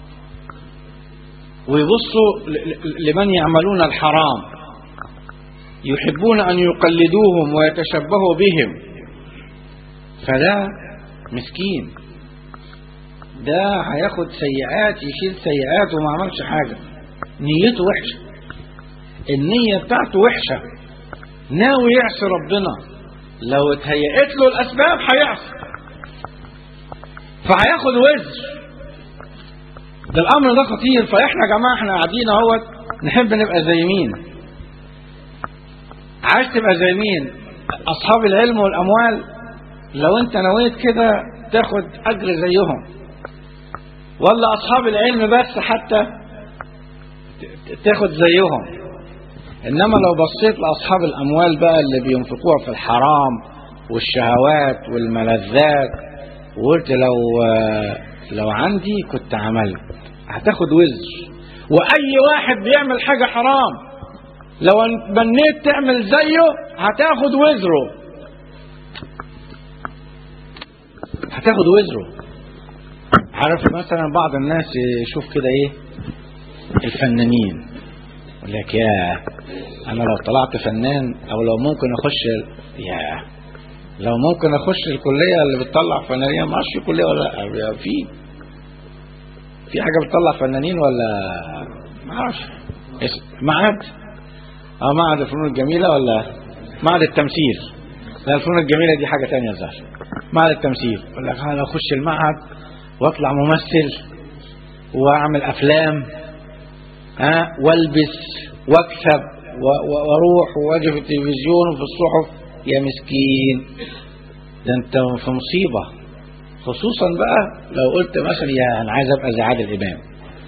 Speaker 3: ويبصوا ل- ل- لمن يعملون الحرام يحبون ان يقلدوهم ويتشبهوا بهم فده مسكين ده هياخد سيئات يشيل سيئات وما عملش حاجة نيته وحشة النية بتاعته وحشة ناوي يعصي ربنا لو اتهيأت له الأسباب هيعصي فهياخد وزر ده الأمر ده خطير فإحنا يا جماعة إحنا قاعدين أهوت نحب نبقى زي مين عايز تبقى زي مين أصحاب العلم والأموال لو أنت نويت كده تاخد أجر زيهم ولا أصحاب العلم بس حتى ت- تاخد زيهم إنما لو بصيت لأصحاب الأموال بقى اللي بينفقوها في الحرام والشهوات والملذات وقلت لو لو عندي كنت عملت هتاخد وزر وأي واحد بيعمل حاجة حرام لو بنيت تعمل زيه هتاخد وزره هتاخد وزره عارف مثلا بعض الناس يشوف كده ايه الفنانين يقول لك يا انا لو طلعت فنان او لو ممكن اخش يا لو ممكن اخش الكليه اللي بتطلع فنانين ما اعرفش في كليه ولا لا في في حاجه بتطلع فنانين ولا ما اعرفش اس- معهد اه معهد الفنون الجميله ولا معهد التمثيل لا الفنون الجميله دي حاجه تانية زهر معهد التمثيل يقول لك انا اخش المعهد واطلع ممثل واعمل افلام ها والبس واكسب و- و- واروح واجي في التلفزيون وفي الصحف يا مسكين ده انت في مصيبه خصوصا بقى لو قلت مثلا يا انا عايز ابقى زي عادل امام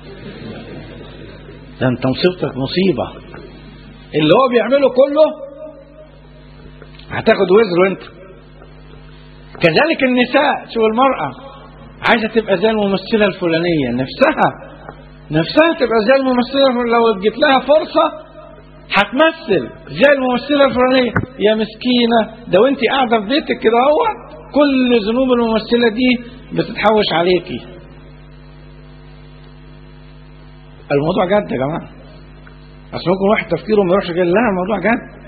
Speaker 3: ده انت مصيبتك مصيبه اللي هو بيعمله كله هتاخد وزره انت كذلك النساء شوف المرأة عايزة تبقى زي الممثلة الفلانية نفسها نفسها تبقى زي الممثلة الفلانية لو اديت لها فرصة هتمثل زي الممثلة الفلانية يا مسكينة ده وانت قاعدة في بيتك كده هو كل ذنوب الممثلة دي بتتحوش عليكي الموضوع جد يا جماعة اصل ممكن واحد تفكيره ما يروحش كده لا الموضوع جد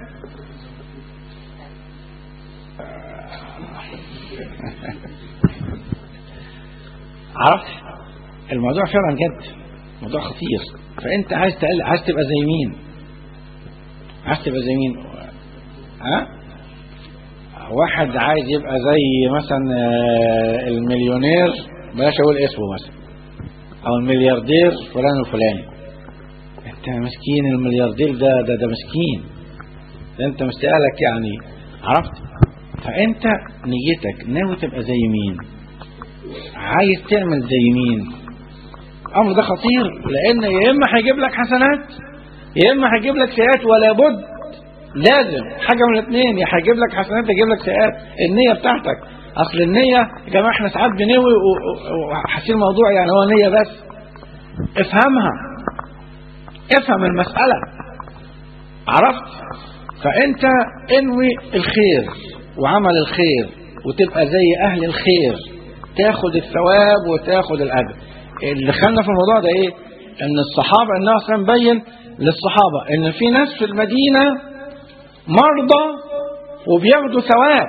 Speaker 3: عرفت الموضوع فعلا جد موضوع خطير فانت عايز تقل عايز تبقى زي مين عايز تبقى زي مين ها واحد عايز يبقى زي مثلا آه، المليونير بلاش اقول اسمه مثلا او الملياردير فلان الفلاني انت مسكين الملياردير ده ده ده مسكين ده انت مستقلك يعني عرفت فانت نيتك ناوي تبقى زي مين عايز تعمل زي مين الامر ده خطير لان يا اما هيجيب لك حسنات يا اما هيجيب لك سيئات ولا بد لازم حاجه من الاثنين يا هيجيب لك حسنات يا هيجيب لك سيئات النيه بتاعتك اصل النيه يا جماعه احنا ساعات بنوي و- و- وحاسين الموضوع يعني هو نيه بس افهمها افهم المساله عرفت فانت انوي الخير وعمل الخير وتبقى زي اهل الخير تاخد الثواب وتاخد الاجر اللي خلنا في الموضوع ده ايه ان الصحابه النبي صلى الله عليه وسلم بين للصحابه ان في ناس في المدينه مرضى وبياخدوا ثواب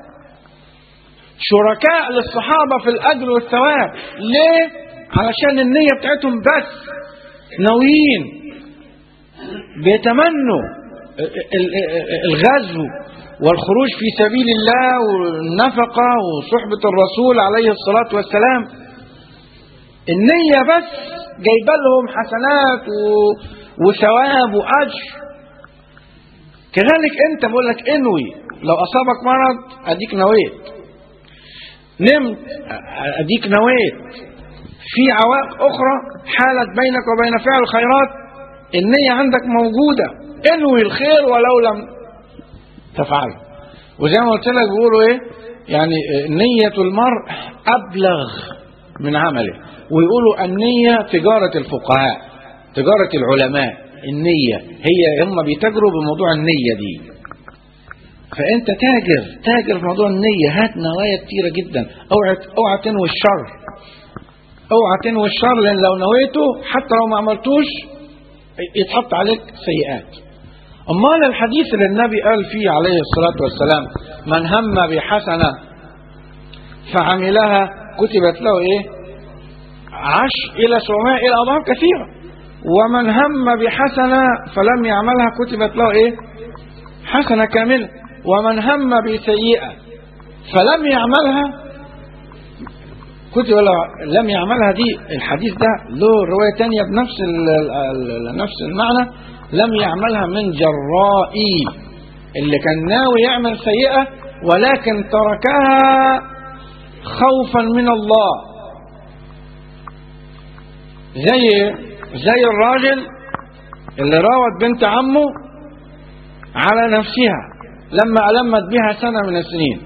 Speaker 3: شركاء للصحابه في الاجر والثواب ليه علشان النيه بتاعتهم بس ناويين بيتمنوا ال- ال- الغزو والخروج في سبيل الله والنفقة وصحبة الرسول عليه الصلاة والسلام النية بس جايبه لهم حسنات و... وثواب وأجر كذلك أنت بقول لك انوي لو أصابك مرض أديك نويت نمت أديك نويت في عوائق أخرى حالت بينك وبين فعل الخيرات النية عندك موجودة انوي الخير ولو لم تفعله وزي ما قلت لك بيقولوا ايه يعني نية المرء أبلغ من عمله ويقولوا النية تجارة الفقهاء تجارة العلماء النية هي هم بيتاجروا بموضوع النية دي فأنت تاجر تاجر في موضوع النية هات نوايا كتيرة جدا اوعى اوعى تنوي الشر اوعى تنوي الشر لأن لو نويته حتى لو ما عملتوش يتحط عليك سيئات أمال الحديث اللي النبي قال فيه عليه الصلاة والسلام من هم بحسنة فعملها كتبت له إيه عش إلى سبعمائة إلى أضعاف كثيرة ومن هم بحسنة فلم يعملها كتبت له إيه حسنة كاملة ومن هم بسيئة فلم يعملها كتب له لم يعملها دي الحديث ده له رواية تانية بنفس ال ال نفس المعنى لم يعملها من جرائي اللي كان ناوي يعمل سيئة ولكن تركها خوفا من الله زي زي الراجل اللي راود بنت عمه على نفسها لما ألمت بها سنة من السنين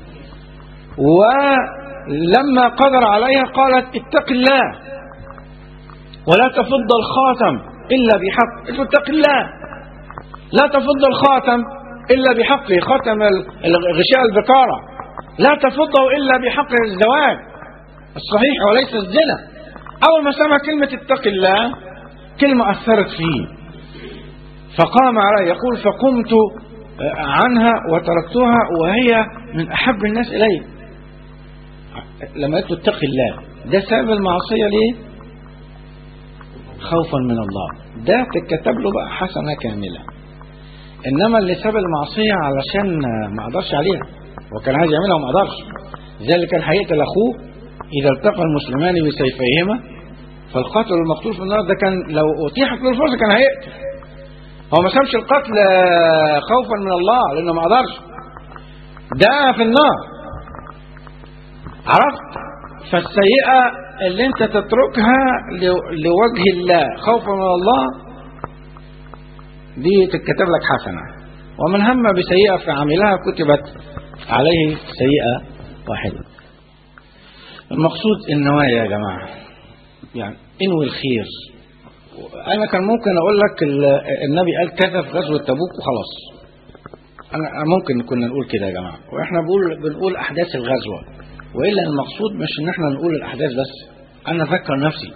Speaker 3: ولما قدر عليها قالت اتق الله ولا تفض الخاتم إلا بحق اتق الله لا تفض الخاتم إلا بحقه ختم غشاء البكارة لا تفضه إلا بحق الزواج الصحيح وليس الزنا أول ما سمع كلمة اتق الله كلمة أثرت فيه فقام علي يقول فقمت عنها وتركتها وهي من أحب الناس إلي لما قلت اتق الله ده سبب المعصية ليه خوفا من الله ده تتكتب له بقى حسنة كاملة إنما اللي ساب المعصية علشان ما قدرش عليها وكان عايز يعملها وما قدرش زي اللي كان هيقتل أخوه إذا التقى المسلمان بسيفيهما فالقاتل والمقتول في النار ده كان لو أتيحت له الفرصة كان هيقتل هو ما سابش القتل خوفا من الله لأنه ما قدرش ده في النار عرفت فالسيئة اللي انت تتركها لوجه الله خوفا من الله دي تتكتب لك حسنة ومن هم بسيئة فعملها كتبت عليه سيئة واحدة المقصود النوايا يا جماعة يعني انوي الخير انا كان ممكن اقول لك النبي قال كذا في غزوة تبوك وخلاص انا ممكن كنا نقول كده يا جماعة واحنا بنقول بنقول احداث الغزوة والا المقصود مش ان احنا نقول الاحداث بس انا اذكر نفسي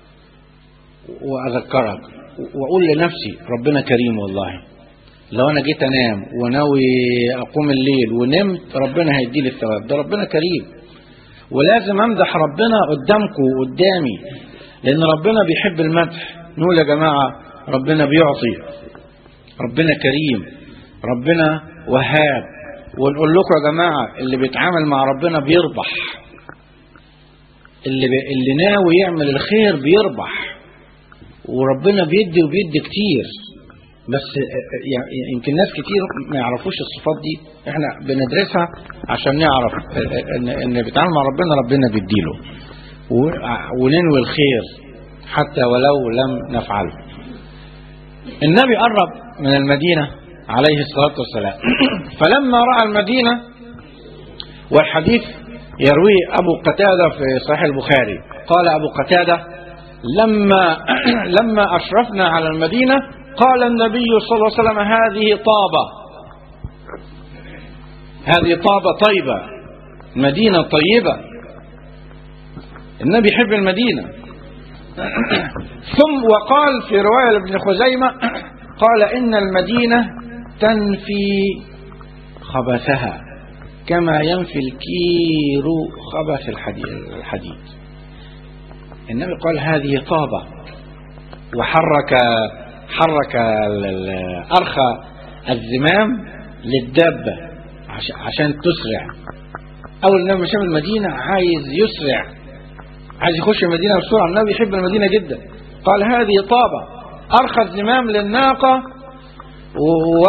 Speaker 3: واذكرك واقول لنفسي ربنا كريم والله لو انا جيت انام وناوي اقوم الليل ونمت ربنا هيدي لي الثواب ده ربنا كريم ولازم امدح ربنا قدامكم وقدامي لان ربنا بيحب المدح نقول يا جماعه ربنا بيعطي ربنا كريم ربنا وهاب ونقول لكم يا جماعه اللي بيتعامل مع ربنا بيربح اللي بي... اللي ناوي يعمل الخير بيربح وربنا بيدي وبيدي كتير بس يعني يمكن ناس كتير ما يعرفوش الصفات دي احنا بندرسها عشان نعرف ان ان بيتعامل مع ربنا ربنا بيديله وننوي الخير حتى ولو لم نفعله النبي قرب من المدينة عليه الصلاة والسلام فلما رأى المدينة والحديث يرويه أبو قتادة في صحيح البخاري قال أبو قتادة لما لما أشرفنا على المدينة قال النبي صلى الله عليه وسلم هذه طابة هذه طابة طيبة مدينة طيبة النبي يحب المدينة ثم وقال في رواية لابن خزيمة قال إن المدينة تنفي خبثها كما ينفي الكير خبث الحديد النبي قال هذه طابة وحرك حرك أرخى الزمام للدابة عشان تسرع أول النبي شاف المدينة عايز يسرع عايز يخش المدينة بسرعة النبي يحب المدينة جدا قال هذه طابة أرخى الزمام للناقة و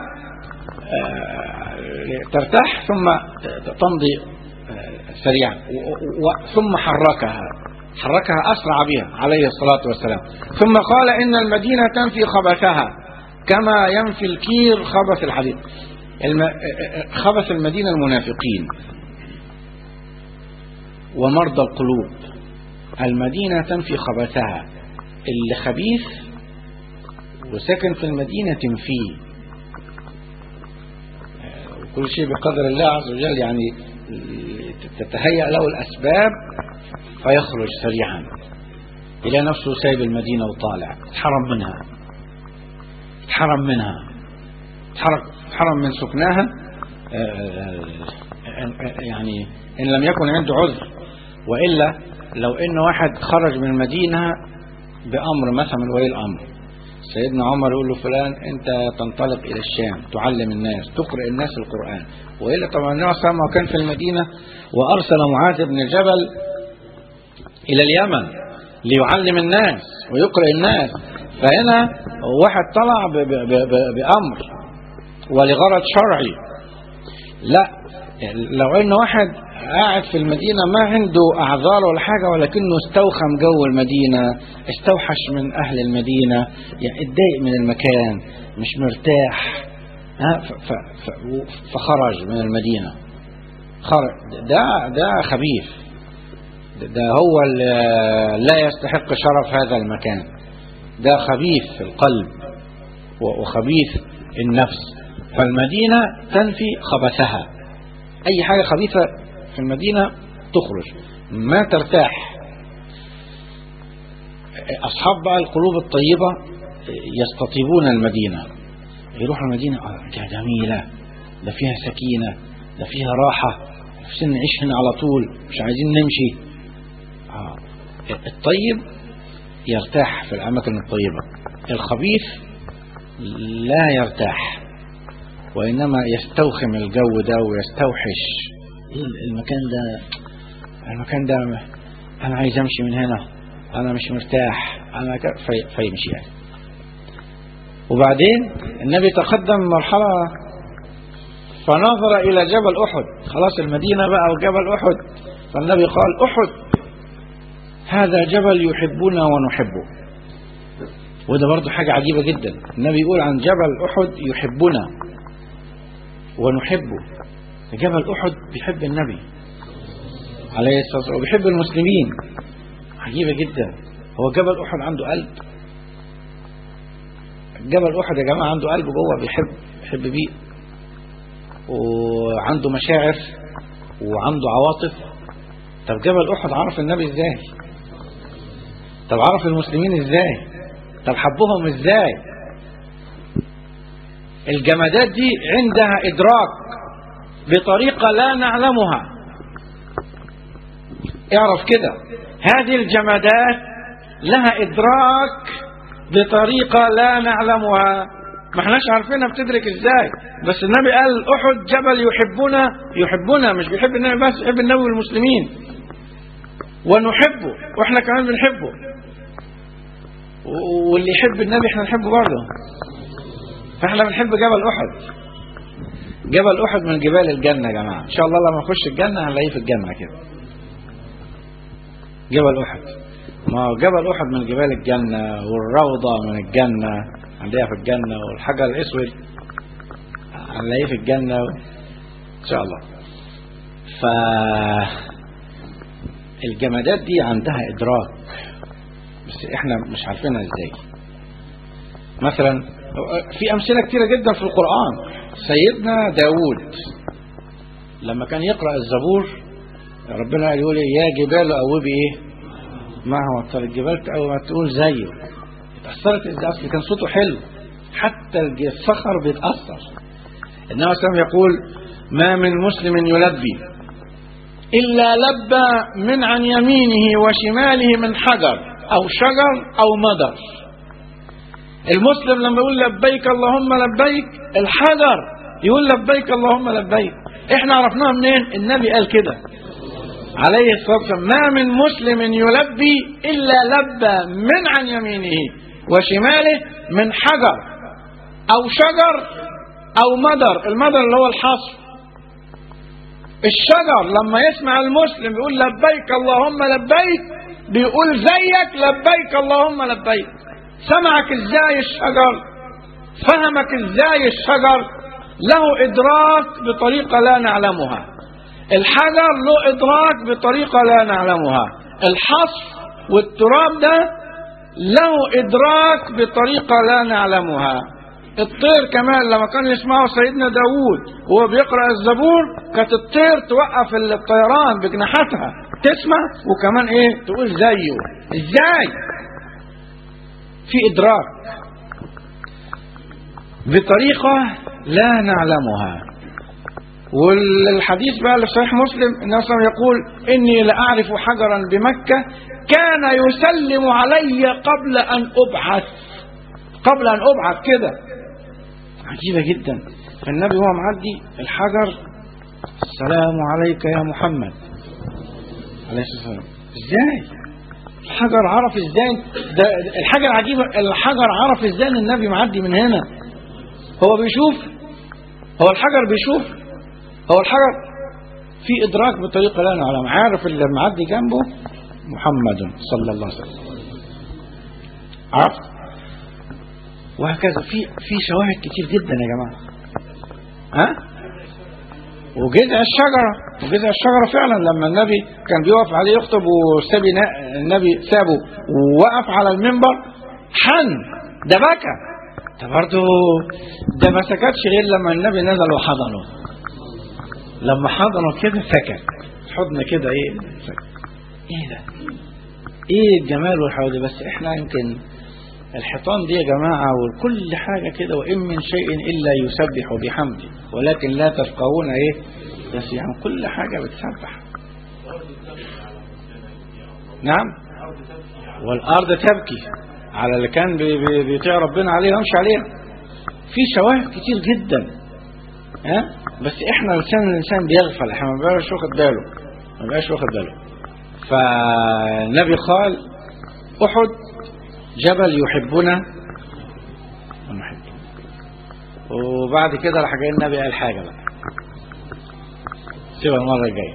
Speaker 3: ترتاح ثم تمضي سريعا ثم حركها حركها أسرع بها عليه الصلاة والسلام ثم قال إن المدينة تنفي خبثها كما ينفي الكير خبث الحديد الم... خبث المدينة المنافقين ومرضى القلوب المدينة تنفي خبثها اللي خبيث وساكن في المدينة تنفيه كل شيء بقدر الله عز وجل يعني تتهيأ له الأسباب فيخرج سريعا إلى نفسه سايب المدينة وطالع اتحرم منها اتحرم منها اتحرم من سكناها يعني إن لم يكن عنده عذر وإلا لو إن واحد خرج من المدينة بأمر مثلا من ولي الأمر سيدنا عمر يقول له فلان أنت تنطلق إلى الشام تعلم الناس تقرأ الناس القرآن وإلا طبعا النبي صلى الله كان في المدينة وأرسل معاذ بن الجبل إلى اليمن ليعلم الناس ويقرأ الناس فهنا واحد طلع ب ب ب بأمر ولغرض شرعي لا لو ان واحد قاعد في المدينة ما عنده أعذار ولا حاجة ولكنه استوخم جو المدينة استوحش من أهل المدينة يعني اتضايق من المكان مش مرتاح ها فخرج من المدينة خرج ده ده خبيث ده هو لا يستحق شرف هذا المكان ده خبيث في القلب وخبيث النفس فالمدينة تنفي خبثها أي حاجة خبيثة في المدينة تخرج ما ترتاح أصحاب بقى القلوب الطيبة يستطيبون المدينة يروحوا المدينة آه جميلة ده فيها سكينة ده فيها راحة نفسنا نعيش هنا على طول مش عايزين نمشي آه. الطيب يرتاح في الأماكن الطيبة الخبيث لا يرتاح وإنما يستوخم الجو ده ويستوحش المكان ده المكان ده أنا عايز أمشي من هنا أنا مش مرتاح أنا في فيمشي يعني وبعدين النبي تقدم مرحلة فنظر إلى جبل أحد خلاص المدينة بقى وجبل أحد فالنبي قال أحد هذا جبل يحبنا ونحبه وده برضه حاجة عجيبة جدا النبي يقول عن جبل أحد يحبنا ونحبه جبل أحد بيحب النبي عليه الصلاة والسلام وبيحب المسلمين عجيبة جدا هو جبل أحد عنده قلب جبل أحد يا جماعة عنده قلب جوه بيحب بيحب بيه وعنده مشاعر وعنده عواطف طب جبل أحد عرف النبي ازاي طب عرف المسلمين ازاي طب حبهم ازاي الجمادات دي عندها إدراك بطريقة لا نعلمها اعرف كده هذه الجمادات لها إدراك بطريقة لا نعلمها ما احناش عارفينها بتدرك ازاي بس النبي قال احد جبل يحبنا يحبنا مش بيحب النبي بس يحب النبي والمسلمين ونحبه واحنا كمان بنحبه واللي يحب النبي احنا نحبه برضه فاحنا بنحب جبل احد جبل احد من جبال الجنه يا جماعه ان شاء الله لما نخش الجنه هنلاقيه في الجنه كده جبل احد ما هو جبل احد من جبال الجنه والروضه من الجنه هنلاقيها في الجنه والحجر الاسود هنلاقيه في الجنه ان شاء الله ف الجمادات دي عندها ادراك بس احنا مش عارفينها ازاي مثلا في امثله كتيره جدا في القران سيدنا داود لما كان يقرا الزبور ربنا يقول يا جبال اوبي ايه ما هو اكثر الجبال اول ما تقول زيه اتاثرت ازاي اصل كان صوته حلو حتى الصخر بيتاثر انما سلام يقول ما من مسلم يلبي الا لبى من عن يمينه وشماله من حجر او شجر او مدر المسلم لما يقول لبيك اللهم لبيك الحجر يقول لبيك اللهم لبيك احنا عرفناها منين النبي قال كده عليه الصلاة والسلام ما من مسلم يلبي إلا لبى من عن يمينه وشماله من حجر أو شجر أو مدر المدر اللي هو الحصر الشجر لما يسمع المسلم يقول لبيك اللهم لبيك بيقول زيك لبيك اللهم لبيك سمعك ازاي الشجر فهمك ازاي الشجر له ادراك بطريقه لا نعلمها الحجر له إدراك بطريقة لا نعلمها الحصر والتراب ده له إدراك بطريقة لا نعلمها الطير كمان لما كان يسمعوا سيدنا داوود وهو بيقرأ الزبور كانت الطير توقف الطيران بجناحاتها تسمع وكمان ايه تقول زيه ازاي في إدراك بطريقة لا نعلمها والحديث بقى اللي في صحيح مسلم النبي صلى الله عليه وسلم يقول إني لأعرف حجرا بمكة كان يسلم علي قبل أن أبعث قبل أن أبعث كده عجيبة جدا فالنبي هو معدي الحجر السلام عليك يا محمد عليه الصلاة والسلام ازاي الحجر عرف ازاي ده الحجر عجيبة الحجر عرف ازاي ان النبي معدي من هنا هو بيشوف هو الحجر بيشوف هو الحجر في ادراك بطريقه لا نعلم عارف اللي معدي جنبه محمد صلى الله عليه وسلم عرفت وهكذا في في شواهد كتير جدا يا جماعه ها وجذع الشجره وجذع الشجره فعلا لما النبي كان بيقف عليه يخطب وسابي النبي سابه ووقف على المنبر حن ده بكى ده برضه ده ما سكتش غير لما النبي نزل وحضنه لما حضنه كده سكت حضن كده ايه سكت ايه ده ايه الجمال والحلاوه دي بس احنا يمكن الحيطان دي يا جماعة وكل حاجة كده وإن من شيء إلا يسبح بحمده ولكن لا تفقهون إيه بس يعني كل حاجة بتسبح نعم والأرض تبكي على اللي كان بي- بي- بيطيع ربنا عليه ويمشي عليها في شواهد كتير جدا ها بس احنا لسان الانسان بيغفل احنا ما بيبقاش واخد باله ما بيبقاش واخد باله فالنبي قال احد جبل يحبنا ونحبه وبعد كده راح جاي النبي قال حاجه بقى سيبها المره الجايه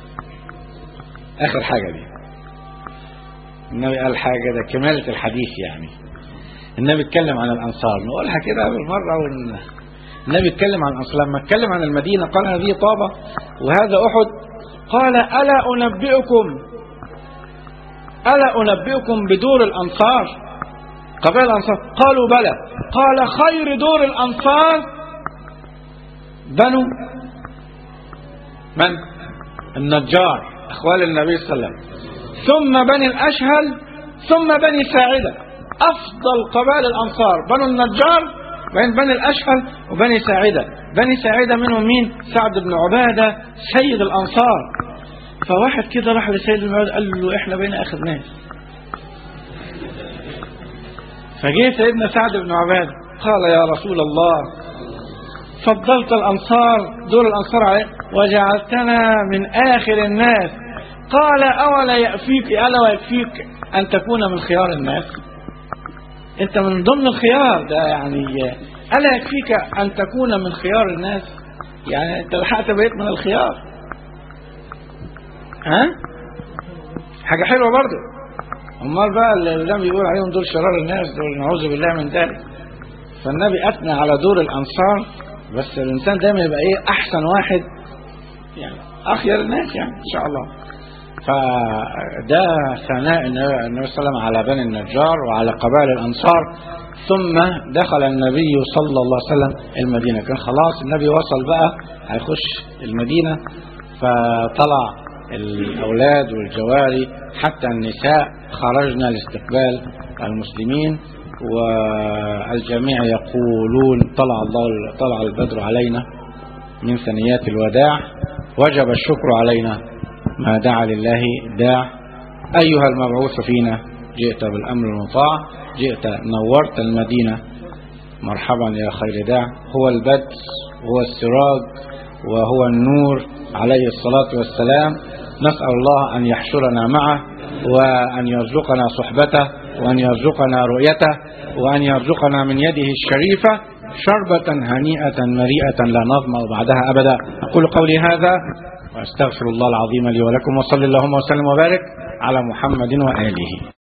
Speaker 3: اخر حاجه دي النبي قال حاجه ده كماله الحديث يعني النبي اتكلم عن الانصار نقولها كده بالمره ون... النبي اتكلم عن الانصار لما اتكلم عن المدينه قال هذه طابه وهذا احد قال الا انبئكم الا انبئكم بدور الانصار قبائل الانصار قالوا بلى قال خير دور الانصار بنو من النجار اخوال النبي صلى الله عليه وسلم ثم بني الاشهل ثم بني ساعده افضل قبائل الانصار بنو النجار بين بني الاشهل وبني ساعده بني ساعده منهم مين سعد بن عباده سيد الانصار فواحد كده راح لسيد بن عباده قال له احنا بين اخر ناس فجه سيدنا سعد بن عباده قال يا رسول الله فضلت الانصار دور الانصار عليه وجعلتنا من اخر الناس قال اولا يكفيك الا ويكفيك ان تكون من خيار الناس انت من ضمن الخيار ده يعني الا يكفيك ان تكون من خيار الناس يعني انت لحقت بقيت من الخيار ها حاجه حلوه برضه امال بقى اللي النبي بيقول عليهم دول شرار الناس دول نعوذ بالله من ذلك فالنبي اثنى على دور الانصار بس الانسان دايما يبقى ايه احسن واحد يعني اخير الناس يعني ان شاء الله فده ثناء النبي صلى الله عليه وسلم على بني النجار وعلى قبائل الانصار ثم دخل النبي صلى الله عليه وسلم المدينه كان خلاص النبي وصل بقى هيخش المدينه فطلع الاولاد والجواري حتى النساء خرجنا لاستقبال المسلمين والجميع يقولون طلع الله طلع البدر علينا من ثنيات الوداع وجب الشكر علينا ما دعا لله داع أيها المبعوث فينا جئت بالأمر المطاع جئت نورت المدينة مرحبا يا خير داع هو البدر هو السراج وهو النور عليه الصلاة والسلام نسأل الله أن يحشرنا معه وأن يرزقنا صحبته وأن يرزقنا رؤيته وأن يرزقنا من يده الشريفة شربة هنيئة مريئة لا نظمأ بعدها أبدا أقول قولي هذا وأستغفر الله العظيم لي ولكم وصلى اللهم وسلم وبارك على محمد وآله